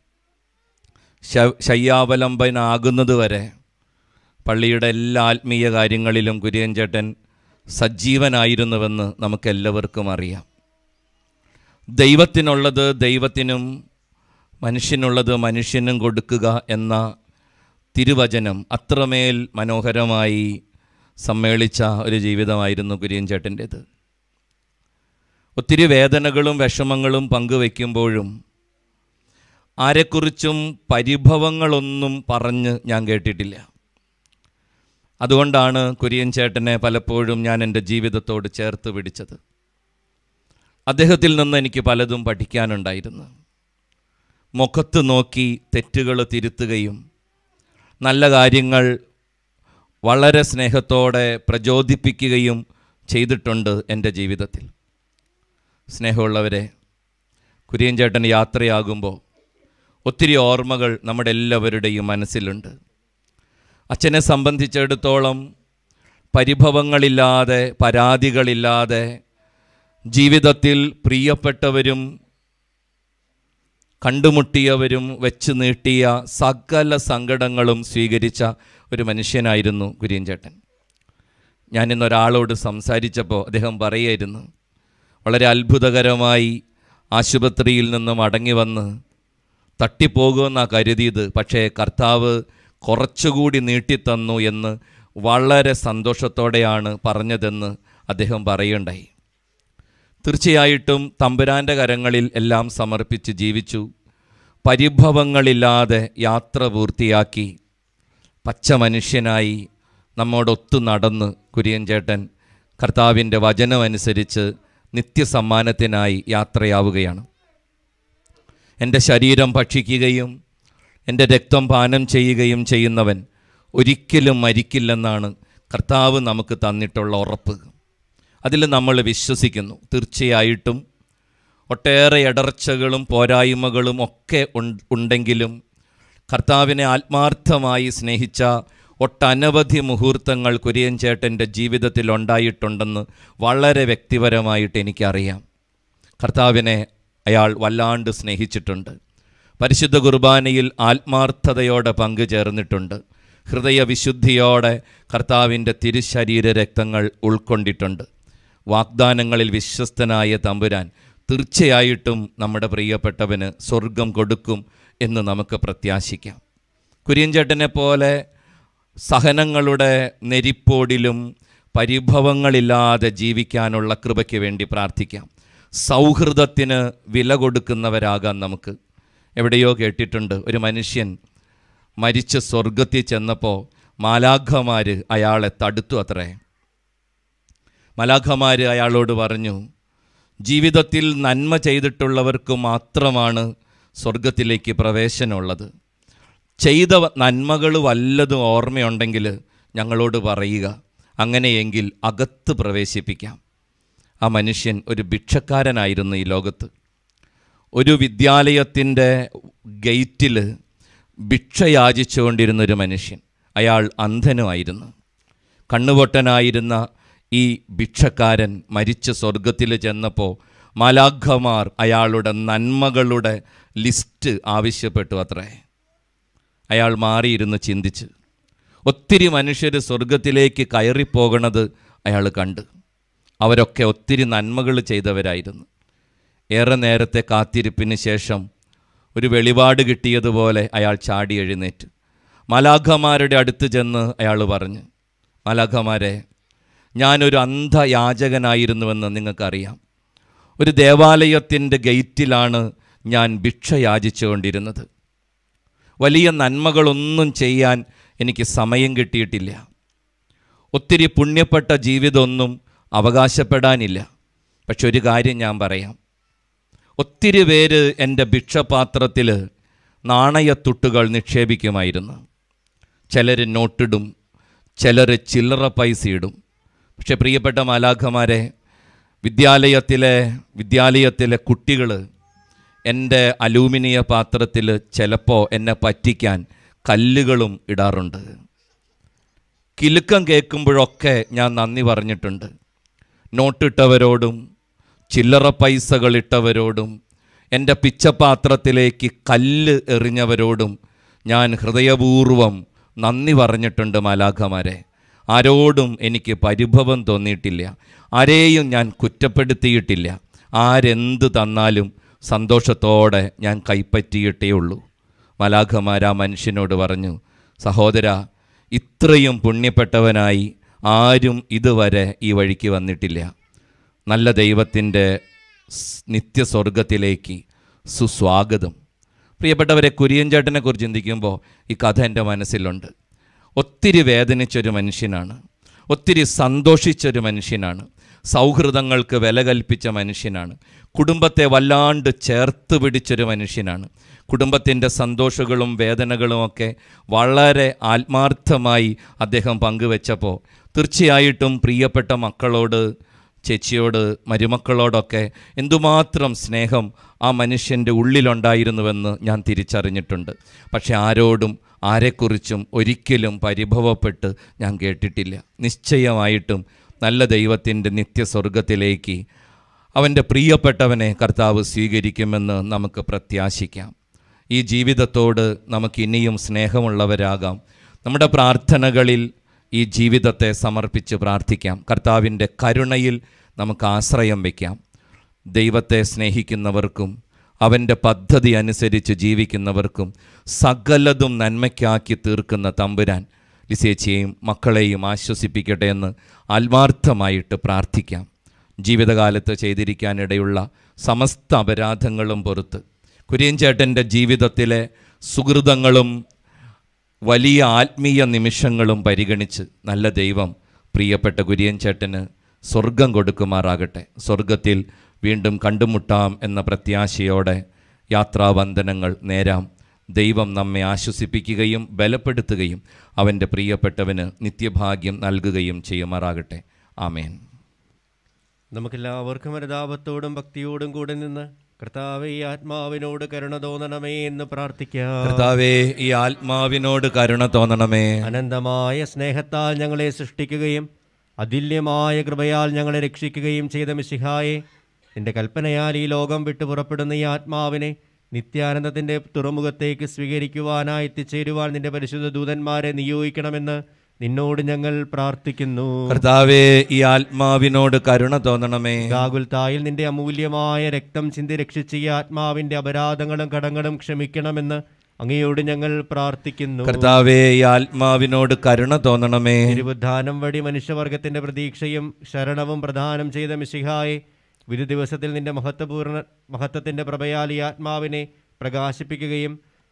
ശ- ശയ്യാവലംബനാകുന്നത് വരെ പള്ളിയുടെ എല്ലാ ആത്മീയ കാര്യങ്ങളിലും കുര്യൻ ചേട്ടൻ സജീവനായിരുന്നുവെന്ന് നമുക്കെല്ലാവർക്കും അറിയാം ദൈവത്തിനുള്ളത് ദൈവത്തിനും മനുഷ്യനുള്ളത് മനുഷ്യനും കൊടുക്കുക എന്ന തിരുവചനം അത്രമേൽ മനോഹരമായി സമ്മേളിച്ച ഒരു ജീവിതമായിരുന്നു കുര്യൻ ചേട്ടൻ്റേത് ഒത്തിരി വേദനകളും വിഷമങ്ങളും പങ്കുവയ്ക്കുമ്പോഴും ആരെക്കുറിച്ചും പരിഭവങ്ങളൊന്നും പറഞ്ഞ് ഞാൻ കേട്ടിട്ടില്ല അതുകൊണ്ടാണ് കുര്യൻ ചേട്ടനെ പലപ്പോഴും ഞാൻ എൻ്റെ ജീവിതത്തോട് ചേർത്ത് പിടിച്ചത് അദ്ദേഹത്തിൽ നിന്ന് എനിക്ക് പലതും പഠിക്കാനുണ്ടായിരുന്നു മുഖത്ത് നോക്കി തെറ്റുകൾ തിരുത്തുകയും നല്ല കാര്യങ്ങൾ വളരെ സ്നേഹത്തോടെ പ്രചോദിപ്പിക്കുകയും ചെയ്തിട്ടുണ്ട് എൻ്റെ ജീവിതത്തിൽ സ്നേഹമുള്ളവരെ കുര്യൻ ചേട്ടൻ യാത്രയാകുമ്പോൾ ഒത്തിരി ഓർമ്മകൾ നമ്മുടെ എല്ലാവരുടെയും മനസ്സിലുണ്ട് അച്ഛനെ സംബന്ധിച്ചിടത്തോളം പരിഭവങ്ങളില്ലാതെ പരാതികളില്ലാതെ ജീവിതത്തിൽ പ്രിയപ്പെട്ടവരും കണ്ടുമുട്ടിയവരും വെച്ച് നീട്ടിയ സകല സങ്കടങ്ങളും സ്വീകരിച്ച ഒരു മനുഷ്യനായിരുന്നു കുര്യൻ ചേട്ടൻ ഞാൻ ഇന്നൊരാളോട് സംസാരിച്ചപ്പോൾ അദ്ദേഹം പറയായിരുന്നു വളരെ അത്ഭുതകരമായി ആശുപത്രിയിൽ നിന്ന് മടങ്ങി വന്ന് തട്ടിപ്പോകുമെന്നാണ് കരുതിയത് പക്ഷേ കർത്താവ് കുറച്ചുകൂടി നീട്ടിത്തന്നു എന്ന് വളരെ സന്തോഷത്തോടെയാണ് പറഞ്ഞതെന്ന് അദ്ദേഹം പറയുണ്ടായി തീർച്ചയായിട്ടും തമ്പുരാൻ്റെ കരങ്ങളിൽ എല്ലാം സമർപ്പിച്ച് ജീവിച്ചു പരിഭവങ്ങളില്ലാതെ യാത്ര പൂർത്തിയാക്കി പച്ച മനുഷ്യനായി നമ്മോടൊത്തു നടന്ന് കുര്യൻ ചേട്ടൻ കർത്താവിൻ്റെ വചനമനുസരിച്ച് നിത്യസമ്മാനത്തിനായി യാത്രയാവുകയാണ് എൻ്റെ ശരീരം ഭക്ഷിക്കുകയും എൻ്റെ രക്തം പാനം ചെയ്യുകയും ചെയ്യുന്നവൻ ഒരിക്കലും മരിക്കില്ലെന്നാണ് കർത്താവ് നമുക്ക് തന്നിട്ടുള്ള ഉറപ്പ് അതിൽ നമ്മൾ വിശ്വസിക്കുന്നു തീർച്ചയായിട്ടും ഒട്ടേറെ ഇടർച്ചകളും പോരായ്മകളും ഒക്കെ ഉൺ- ഉണ്ടെങ്കിലും കർത്താവിനെ ആത്മാർത്ഥമായി സ്നേഹിച്ച ഒട്ടനവധി മുഹൂർത്തങ്ങൾ കുര്യൻ ചേട്ടൻ്റെ ജീവിതത്തിൽ ഉണ്ടായിട്ടുണ്ടെന്ന് വളരെ വ്യക്തിപരമായിട്ട് എനിക്കറിയാം കർത്താവിനെ അയാൾ വല്ലാണ്ട് സ്നേഹിച്ചിട്ടുണ്ട് പരിശുദ്ധ കുർബാനയിൽ ആത്മാർത്ഥതയോടെ പങ്കുചേർന്നിട്ടുണ്ട് ഹൃദയവിശുദ്ധിയോടെ കർത്താവിൻ്റെ തിരുശരീര രക്തങ്ങൾ ഉൾക്കൊണ്ടിട്ടുണ്ട് വാഗ്ദാനങ്ങളിൽ വിശ്വസ്തനായ തമ്പുരാൻ തീർച്ചയായിട്ടും നമ്മുടെ പ്രിയപ്പെട്ടവന് സ്വർഗം കൊടുക്കും എന്ന് നമുക്ക് പ്രത്യാശിക്കാം കുര്യൻചേട്ടനെ പോലെ സഹനങ്ങളുടെ നെരിപ്പോടിലും പരിഭവങ്ങളില്ലാതെ ജീവിക്കാനുള്ള കൃപയ്ക്ക് വേണ്ടി പ്രാർത്ഥിക്കാം സൗഹൃദത്തിന് വില കൊടുക്കുന്നവരാകാം നമുക്ക് എവിടെയോ കേട്ടിട്ടുണ്ട് ഒരു മനുഷ്യൻ മരിച്ച് സ്വർഗത്തിൽ ചെന്നപ്പോൾ മാലാഖമാർ അയാളെ തടുത്തു അത്രേ മലാഖമാർ അയാളോട് പറഞ്ഞു ജീവിതത്തിൽ നന്മ ചെയ്തിട്ടുള്ളവർക്ക് മാത്രമാണ് സ്വർഗത്തിലേക്ക് പ്രവേശനമുള്ളത് ചെയ്ത നന്മകൾ വല്ലതും ഓർമ്മയുണ്ടെങ്കിൽ ഞങ്ങളോട് പറയുക അങ്ങനെയെങ്കിൽ അകത്ത് പ്രവേശിപ്പിക്കാം ആ മനുഷ്യൻ ഒരു ഭിക്ഷക്കാരനായിരുന്നു ഈ ലോകത്ത് ഒരു വിദ്യാലയത്തിൻ്റെ ഗേറ്റിൽ ഭിക്ഷ യാചിച്ചുകൊണ്ടിരുന്നൊരു മനുഷ്യൻ അയാൾ അന്ധനുമായിരുന്നു കണ്ണുപൊട്ടനായിരുന്ന ഈ ഭിക്ഷക്കാരൻ മരിച്ച് സ്വർഗത്തിൽ ചെന്നപ്പോൾ മാലാഖമാർ അയാളുടെ നന്മകളുടെ ലിസ്റ്റ് ആവശ്യപ്പെട്ടു അത്രേ അയാൾ മാറിയിരുന്ന് ചിന്തിച്ച് ഒത്തിരി മനുഷ്യർ സ്വർഗത്തിലേക്ക് കയറിപ്പോകണത് അയാൾ കണ്ട് അവരൊക്കെ ഒത്തിരി നന്മകൾ ചെയ്തവരായിരുന്നു ഏറെ നേരത്തെ കാത്തിരിപ്പിന് ശേഷം ഒരു വെളിപാട് കിട്ടിയതുപോലെ അയാൾ ചാടി എഴുന്നേറ്റ് മലാഖമാരുടെ അടുത്ത് ചെന്ന് അയാൾ പറഞ്ഞു മലാഖമാരെ ഞാനൊരു അന്ധയാചകനായിരുന്നുവെന്ന് നിങ്ങൾക്കറിയാം ഒരു ദേവാലയത്തിൻ്റെ ഗേറ്റിലാണ് ഞാൻ ഭിക്ഷ യാചിച്ചുകൊണ്ടിരുന്നത് വലിയ നന്മകളൊന്നും ചെയ്യാൻ എനിക്ക് സമയം കിട്ടിയിട്ടില്ല ഒത്തിരി പുണ്യപ്പെട്ട ജീവിതമൊന്നും അവകാശപ്പെടാനില്ല പക്ഷെ ഒരു കാര്യം ഞാൻ പറയാം ഒത്തിരി പേര് എൻ്റെ ഭിക്ഷപാത്രത്തിൽ നാണയത്തുട്ടുകൾ നിക്ഷേപിക്കുമായിരുന്നു ചിലർ നോട്ടിടും ചിലർ ചില്ലറ പൈസ ഇടും പക്ഷെ പ്രിയപ്പെട്ട മാലാഖമാരെ വിദ്യാലയത്തിലെ വിദ്യാലയത്തിലെ കുട്ടികൾ എൻ്റെ അലൂമിനിയ പാത്രത്തിൽ ചിലപ്പോൾ എന്നെ പറ്റിക്കാൻ കല്ലുകളും ഇടാറുണ്ട് കിലുക്കം കേൾക്കുമ്പോഴൊക്കെ ഞാൻ നന്ദി പറഞ്ഞിട്ടുണ്ട് നോട്ടിട്ടവരോടും ചില്ലറ പൈസകളിട്ടവരോടും എൻ്റെ പിച്ചപാത്രത്തിലേക്ക് കല്ല് എറിഞ്ഞവരോടും ഞാൻ ഹൃദയപൂർവം നന്ദി പറഞ്ഞിട്ടുണ്ട് മാലാഖമാരെ ആരോടും എനിക്ക് പരിഭവം തോന്നിയിട്ടില്ല ആരെയും ഞാൻ കുറ്റപ്പെടുത്തിയിട്ടില്ല ആരെന്ത് തന്നാലും സന്തോഷത്തോടെ ഞാൻ കൈപ്പറ്റിയിട്ടേ ഉള്ളൂ മലാഖമാർ ആ മനുഷ്യനോട് പറഞ്ഞു സഹോദര ഇത്രയും പുണ്യപ്പെട്ടവനായി ആരും ഇതുവരെ ഈ വഴിക്ക് വന്നിട്ടില്ല നല്ല ദൈവത്തിൻ്റെ സ് നിത്യസ്വർഗത്തിലേക്ക് സുസ്വാഗതം പ്രിയപ്പെട്ടവരെ കുര്യൻ ചേട്ടനെ കുറിച്ച് ചിന്തിക്കുമ്പോൾ ഈ കഥ എൻ്റെ മനസ്സിലുണ്ട് ഒത്തിരി വേദനിച്ചൊരു മനുഷ്യനാണ് ഒത്തിരി സന്തോഷിച്ചൊരു മനുഷ്യനാണ് സൗഹൃദങ്ങൾക്ക് വില കൽപ്പിച്ച മനുഷ്യനാണ് കുടുംബത്തെ വല്ലാണ്ട് ചേർത്ത് പിടിച്ചൊരു മനുഷ്യനാണ് കുടുംബത്തിൻ്റെ സന്തോഷങ്ങളും വേദനകളുമൊക്കെ വളരെ ആത്മാർത്ഥമായി അദ്ദേഹം പങ്കുവെച്ചപ്പോൾ തീർച്ചയായിട്ടും പ്രിയപ്പെട്ട മക്കളോട് ചേച്ചിയോട് മരുമക്കളോടൊക്കെ എന്തുമാത്രം സ്നേഹം ആ മനുഷ്യൻ്റെ ഉള്ളിലുണ്ടായിരുന്നുവെന്ന് ഞാൻ തിരിച്ചറിഞ്ഞിട്ടുണ്ട് പക്ഷെ ആരോടും ആരെക്കുറിച്ചും ഒരിക്കലും പരിഭവപ്പെട്ട് ഞാൻ കേട്ടിട്ടില്ല നിശ്ചയമായിട്ടും നല്ല ദൈവത്തിൻ്റെ നിത്യസ്വർഗത്തിലേക്ക് അവൻ്റെ പ്രിയപ്പെട്ടവനെ കർത്താവ് സ്വീകരിക്കുമെന്ന് നമുക്ക് പ്രത്യാശിക്കാം ഈ ജീവിതത്തോട് നമുക്ക് ഇനിയും സ്നേഹമുള്ളവരാകാം നമ്മുടെ പ്രാർത്ഥനകളിൽ ഈ ജീവിതത്തെ സമർപ്പിച്ച് പ്രാർത്ഥിക്കാം കർത്താവിൻ്റെ കരുണയിൽ നമുക്ക് ആശ്രയം വയ്ക്കാം ദൈവത്തെ സ്നേഹിക്കുന്നവർക്കും അവൻ്റെ പദ്ധതി അനുസരിച്ച് ജീവിക്കുന്നവർക്കും സകലതും നന്മയ്ക്കാക്കി തീർക്കുന്ന തമ്പുരാൻ ലിസേച്ചിയെയും മക്കളെയും ആശ്വസിപ്പിക്കട്ടെ എന്ന് ആത്മാർത്ഥമായിട്ട് പ്രാർത്ഥിക്കാം ജീവിതകാലത്ത് ചെയ്തിരിക്കാനിടയുള്ള സമസ്ത അപരാധങ്ങളും പുറത്ത് കുര്യൻചേട്ടൻ്റെ ജീവിതത്തിലെ സുഹൃതങ്ങളും വലിയ ആത്മീയ നിമിഷങ്ങളും പരിഗണിച്ച് നല്ല ദൈവം പ്രിയപ്പെട്ട കുര്യൻ ചേട്ടന് സ്വർഗം കൊടുക്കുമാറാകട്ടെ സ്വർഗത്തിൽ വീണ്ടും കണ്ടുമുട്ടാം എന്ന പ്രത്യാശയോടെ യാത്രാവന്ദനങ്ങൾ നേരാം ദൈവം നമ്മെ ആശ്വസിപ്പിക്കുകയും ബലപ്പെടുത്തുകയും അവൻ്റെ പ്രിയപ്പെട്ടവന് നിത്യഭാഗ്യം നൽകുകയും ചെയ്യുമാറാകട്ടെ ആമേൻ നമുക്കെല്ലാവർക്കും അനുതാപത്തോടും ഭക്തിയോടും കൂടെ നിന്ന് കർത്താവെ ഈ ആത്മാവിനോട് കരുണ തോന്നണമേ എന്ന് പ്രാർത്ഥിക്കാം കർത്താവേ ഈ ആത്മാവിനോട് കരുണ തോന്നണമേ അനന്തമായ സ്നേഹത്താൽ ഞങ്ങളെ സൃഷ്ടിക്കുകയും അതുല്യമായ കൃപയാൽ ഞങ്ങളെ രക്ഷിക്കുകയും ചെയ്ത മിശിഹായെ നിന്റെ കൽപ്പനയാൽ ഈ ലോകം വിട്ടു പുറപ്പെടുന്ന ഈ ആത്മാവിനെ നിത്യാനന്ദത്തിൻ്റെ തുറമുഖത്തേക്ക് സ്വീകരിക്കുവാനായി എത്തിച്ചേരുവാൻ നിന്റെ പരിശുദ്ധ ദൂതന്മാരെ നിയോഗിക്കണമെന്ന് നിന്നോട് ഞങ്ങൾ പ്രാർത്ഥിക്കുന്നു കർത്താവേ ഈ ആത്മാവിനോട് കരുണ തോന്നണമേ ഗാകുൽത്തായിൽ നിന്റെ അമൂല്യമായ രക്തം ചിന്തി രക്ഷിച്ച ഈ ആത്മാവിന്റെ അപരാധങ്ങളും കടങ്ങളും ക്ഷമിക്കണമെന്ന് അങ്ങയോട് ഞങ്ങൾ പ്രാർത്ഥിക്കുന്നു കർത്താവേ ഈ ആത്മാവിനോട് കരുണ തോന്നണമേ തിരുവുദ്ധാനം വഴി മനുഷ്യവർഗത്തിന്റെ പ്രതീക്ഷയും ശരണവും പ്രദാനം ചെയ്ത മിശിഹായെ വിധു ദിവസത്തിൽ നിന്റെ മഹത്വപൂർണ്ണ മഹത്വത്തിന്റെ പ്രഭയാൽ ഈ ആത്മാവിനെ പ്രകാശിപ്പിക്കുകയും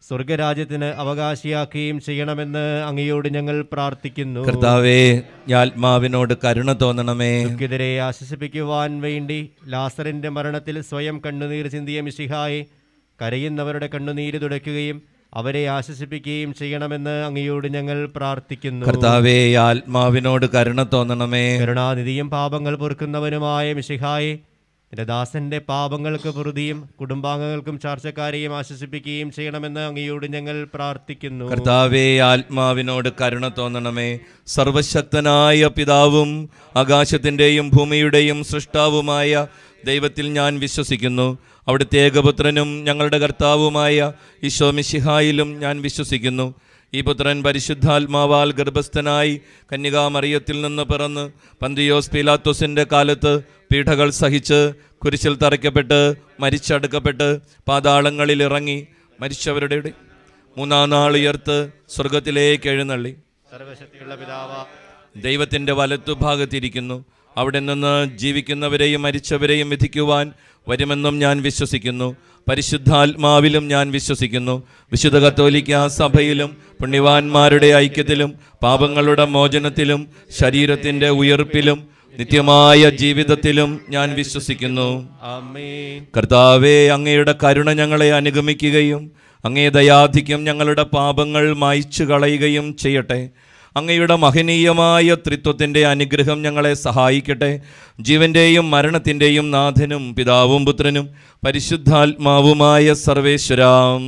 സ്വർഗരാജ്യത്തിന് അവകാശിയാക്കുകയും ചെയ്യണമെന്ന് അങ്ങയോട് ഞങ്ങൾ പ്രാർത്ഥിക്കുന്നു കർത്താവേ ആത്മാവിനോട് കരുണ തോന്നണമേ ദുഃഖിതരെ ആശ്വസിപ്പിക്കുവാൻ വേണ്ടി ലാസറിന്റെ മരണത്തിൽ സ്വയം കണ്ണുനീർ ചിന്തിയ മിശിഹായെ കരയുന്നവരുടെ കണ്ണുനീര് തുടയ്ക്കുകയും അവരെ ആശ്വസിപ്പിക്കുകയും ചെയ്യണമെന്ന് അങ്ങയോട് ഞങ്ങൾ പ്രാർത്ഥിക്കുന്നു കർത്താവേ ആത്മാവിനോട് കരുണ തോന്നണമേ കരുണാനിധിയും പാപങ്ങൾ പൊറുക്കുന്നവനുമായ മിശിഹായെ നിന്റെ ദാസന്റെ പാപങ്ങൾക്ക് പൊറുതിയും കുടുംബാംഗങ്ങൾക്കും ചാർച്ചക്കാരെയും ആശ്വസിപ്പിക്കുകയും ചെയ്യണമെന്ന് അങ്ങയോട് ഞങ്ങൾ പ്രാർത്ഥിക്കുന്നു കർത്താവേ ആത്മാവിനോട് കരുണ തോന്നണമേ സർവശക്തനായ പിതാവും ആകാശത്തിൻ്റെയും ഭൂമിയുടെയും സൃഷ്ടാവുമായ ദൈവത്തിൽ ഞാൻ വിശ്വസിക്കുന്നു അവിടുത്തെ ഏകപുത്രനും ഞങ്ങളുടെ കർത്താവുമായ ഈശോ മിശിഹായിലും ഞാൻ വിശ്വസിക്കുന്നു ഈ പുത്രൻ പരിശുദ്ധാത്മാവാൽ ഗർഭസ്ഥനായി കന്യകാമറിയത്തിൽ നിന്ന് പിറന്ന് പന്തിയോസ് പീലാത്തോസിൻ്റെ കാലത്ത് പീഠകൾ സഹിച്ച് കുരിശിൽ തറയ്ക്കപ്പെട്ട് മരിച്ചടുക്കപ്പെട്ട് പാതാളങ്ങളിൽ ഇറങ്ങി മരിച്ചവരുടെ ഇടയിൽ മൂന്നാം നാൾ ഉയർത്ത് സ്വർഗത്തിലേക്ക് എഴുന്നള്ളി സർവശക്തിയുള്ള പിതാവ ദൈവത്തിൻ്റെ വലത്തുഭാഗത്തിരിക്കുന്നു അവിടെ നിന്ന് ജീവിക്കുന്നവരെയും മരിച്ചവരെയും വിധിക്കുവാൻ വരുമെന്നും ഞാൻ വിശ്വസിക്കുന്നു പരിശുദ്ധാത്മാവിലും ഞാൻ വിശ്വസിക്കുന്നു വിശുദ്ധ കത്തോലിക്ക സഭയിലും പുണ്യവാന്മാരുടെ ഐക്യത്തിലും പാപങ്ങളുടെ മോചനത്തിലും ശരീരത്തിൻ്റെ ഉയർപ്പിലും നിത്യമായ ജീവിതത്തിലും ഞാൻ വിശ്വസിക്കുന്നു ആമേൻ കർത്താവെ അങ്ങയുടെ കരുണ ഞങ്ങളെ അനുഗമിക്കുകയും അങ്ങേ ദയാധിക്യം ഞങ്ങളുടെ പാപങ്ങൾ മായ്ച്ചു കളയുകയും ചെയ്യട്ടെ അങ്ങയുടെ മഹനീയമായ ത്രിത്വത്തിൻ്റെ അനുഗ്രഹം ഞങ്ങളെ സഹായിക്കട്ടെ ജീവന്റെയും മരണത്തിൻ്റെയും നാഥനും പിതാവും പുത്രനും പരിശുദ്ധാത്മാവുമായ സർവേശ്വരാം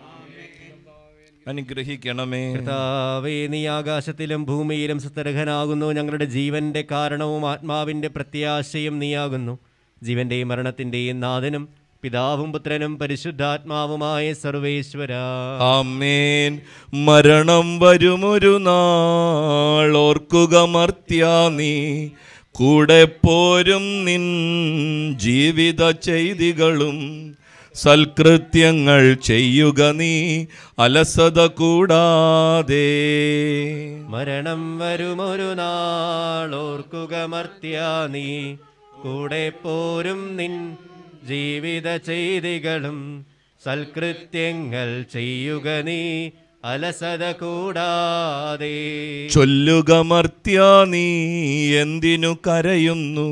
അനുഗ്രഹിക്കണമേ കർത്താവേ നീ ആകാശത്തിലും ഭൂമിയിലും സുതരഹനാകുന്നു ഞങ്ങളുടെ ജീവന്റെ കാരണവും ആത്മാവിന്റെ പ്രത്യാശയും നീയാകുന്നു ജീവന്റെയും മരണത്തിന്റെയും നാഥനും പിതാവും പുത്രനും പരിശുദ്ധാത്മാവുമായ സർവേശ്വര ആമേൻ മരണം വരുമൊരു നാൾ ഓർക്കുക മർത്യ നീ കൂടെ പോരും നിൻ ജീവിത ചെയ്തികളും സൽകൃത്യങ്ങൾ ചെയ്യുക നീ അലസത കൂടാതെ മരണം വരുമൊരു നാൾ ഓർക്കുക മർത്യ നീ കൂടെ പോരും നിൻ ജീവിത ചെയ്തികളും സൽകൃത്യങ്ങൾ ചെയ്യുക നീ അലസത കൂടാതെ ചൊല്ലുക മർത്യ നീ എന്തിനു കരയുന്നു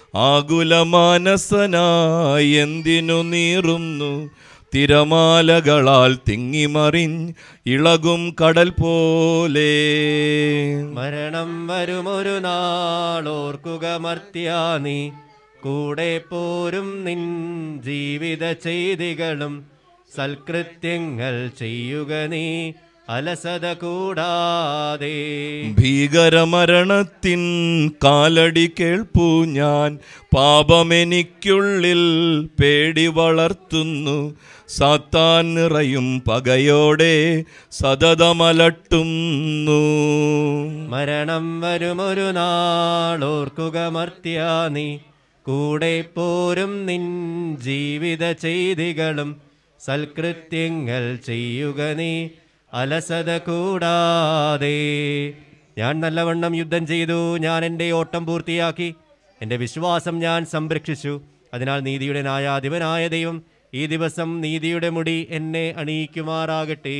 ആകുലമാനസനായി എന്തിനു നീറുന്നു തിരമാലകളാൽ തിങ്ങിമറിഞ്ഞ് ഇളകും കടൽ പോലെ മരണം വരുമൊരു നാൾ ഓർക്കുക മർത്യ നീ കൂടെ പോരും നിൻ ജീവിത ചെയ്തികളും സൽകൃത്യങ്ങൾ ചെയ്യുക നീ അലസത കൂടാതെ ഭീകരമരണത്തിൻ കാലടി കേൾപ്പു ഞാൻ പാപമെനിക്കുള്ളിൽ പേടി വളർത്തുന്നു സാത്താൻ നിറയും പകയോടെ സതതമലട്ടുന്നു മരണം വരുമൊരു നാൾ ഓർക്കുക മർത്യ നീ കൂടെ പോരും നിൻ ജീവിത ചെയ്തികളും സൽകൃത്യങ്ങൾ ചെയ്യുക നീ അലസത കൂടാതെ ഞാൻ നല്ലവണ്ണം യുദ്ധം ചെയ്തു ഞാൻ എൻ്റെ ഓട്ടം പൂർത്തിയാക്കി എൻ്റെ വിശ്വാസം ഞാൻ സംരക്ഷിച്ചു അതിനാൽ നീതിയുടെ ന്യായാധിപനായ ദൈവം ഈ ദിവസം നീതിയുടെ മുടി എന്നെ അണിയിക്കുമാറാകട്ടെ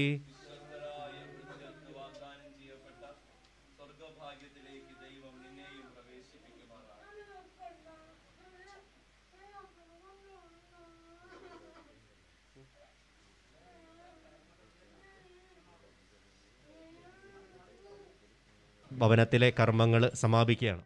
ഭവനത്തിലെ കർമ്മങ്ങൾ സമാപിക്കുകയാണ്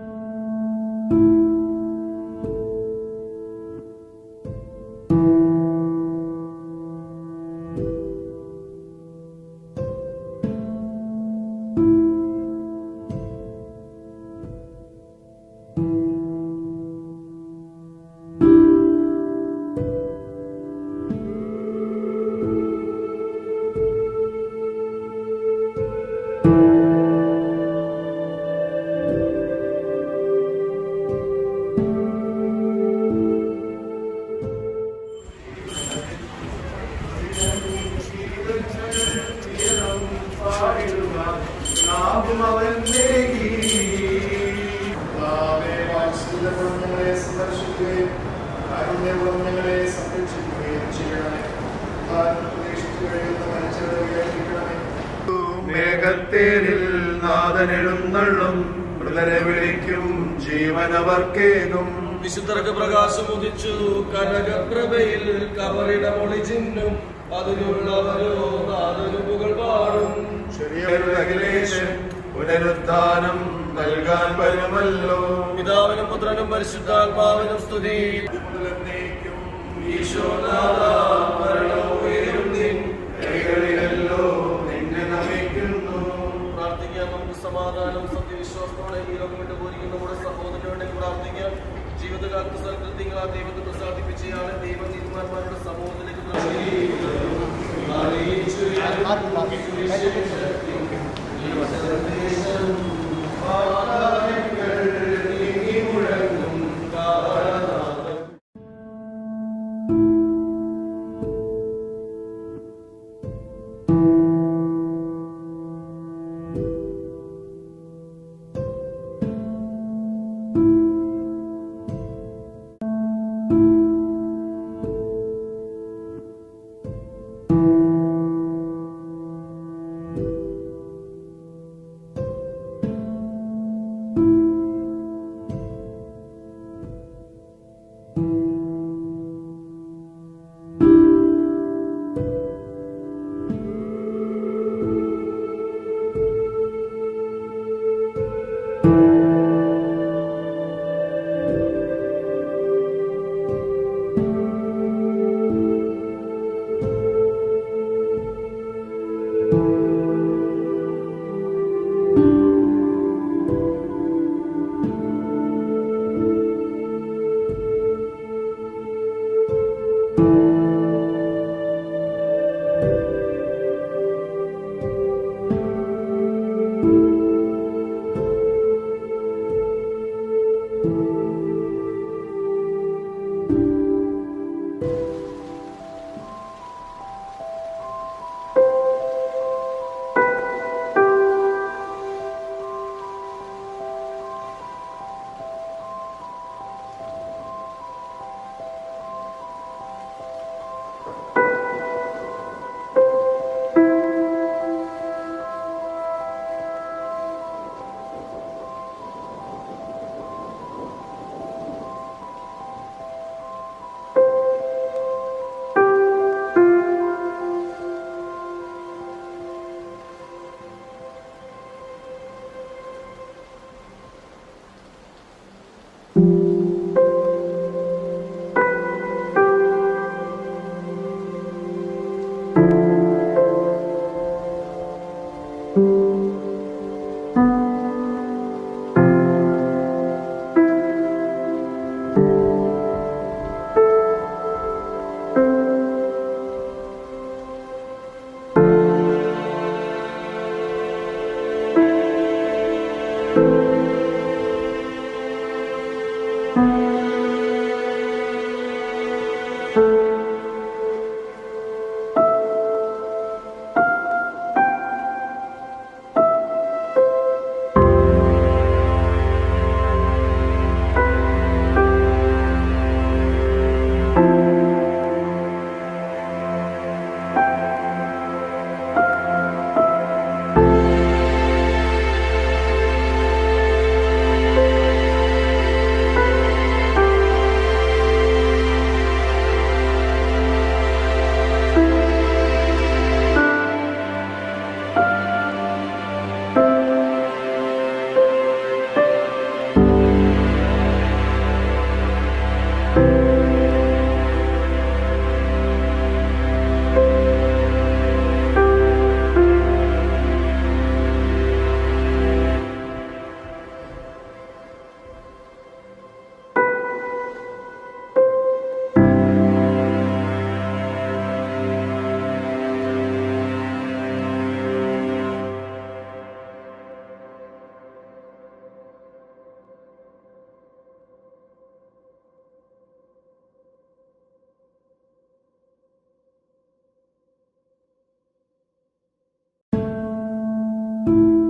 ഞങ്ങളെ സന്ദർശിക്കുകയും കാരുണ്യപൂർവ്വം ഞങ്ങളെ സംരക്ഷിക്കുകയും ചെയ്യണമേ പ്രതീക്ഷിച്ച കുഴയുന്ന മനുഷ്യരെ ഉയർപ്പിക്കണമേ മേഘത്തേരിൽ നാഥനെഴുന്നള്ളും മൃതരെ വിളിക്കും ജീവനവർക്കേകും വിശുദ്ധർക്ക് പ്രകാശം ഉദിച്ചു കനകപ്രഭയിൽ കബറിടമൊളിച്ചിന്നും അതിനുള്ളവരോ നാദനുപുകൾ പാടും ചെറിയൊരു അഖിലേശൻ പുനരുത്ഥാനം നൽകാൻ വരുമല്ലോ പിതാവിനും പുത്രനും പരിശുദ്ധാത്മാവിനും സ്തുതി ഈശോനാഥ മരണവും ഉയരും നിൻ കൈകളിലല്ലോ നിന്നെ നമിക്കുന്നു പ്രാർത്ഥിക്കാൻ നമുക്ക് സമാധാനം സത്യവിശ്വാസത്തോടെ ഈ ലോകം വിട്ടു പോയിരിക്കുന്ന നമ്മുടെ സഹോദരന് വേണ്ടി പ്രാർത്ഥിക്കാം ജീവിതകാലത്ത് സൽകൃത്യങ്ങളാ ദൈവത്തെ പ്രസാദിപ്പിച്ചയാളെ ദൈവ നീതിമാന്മാരുടെ സമൂഹത്തിലേക്ക് thank you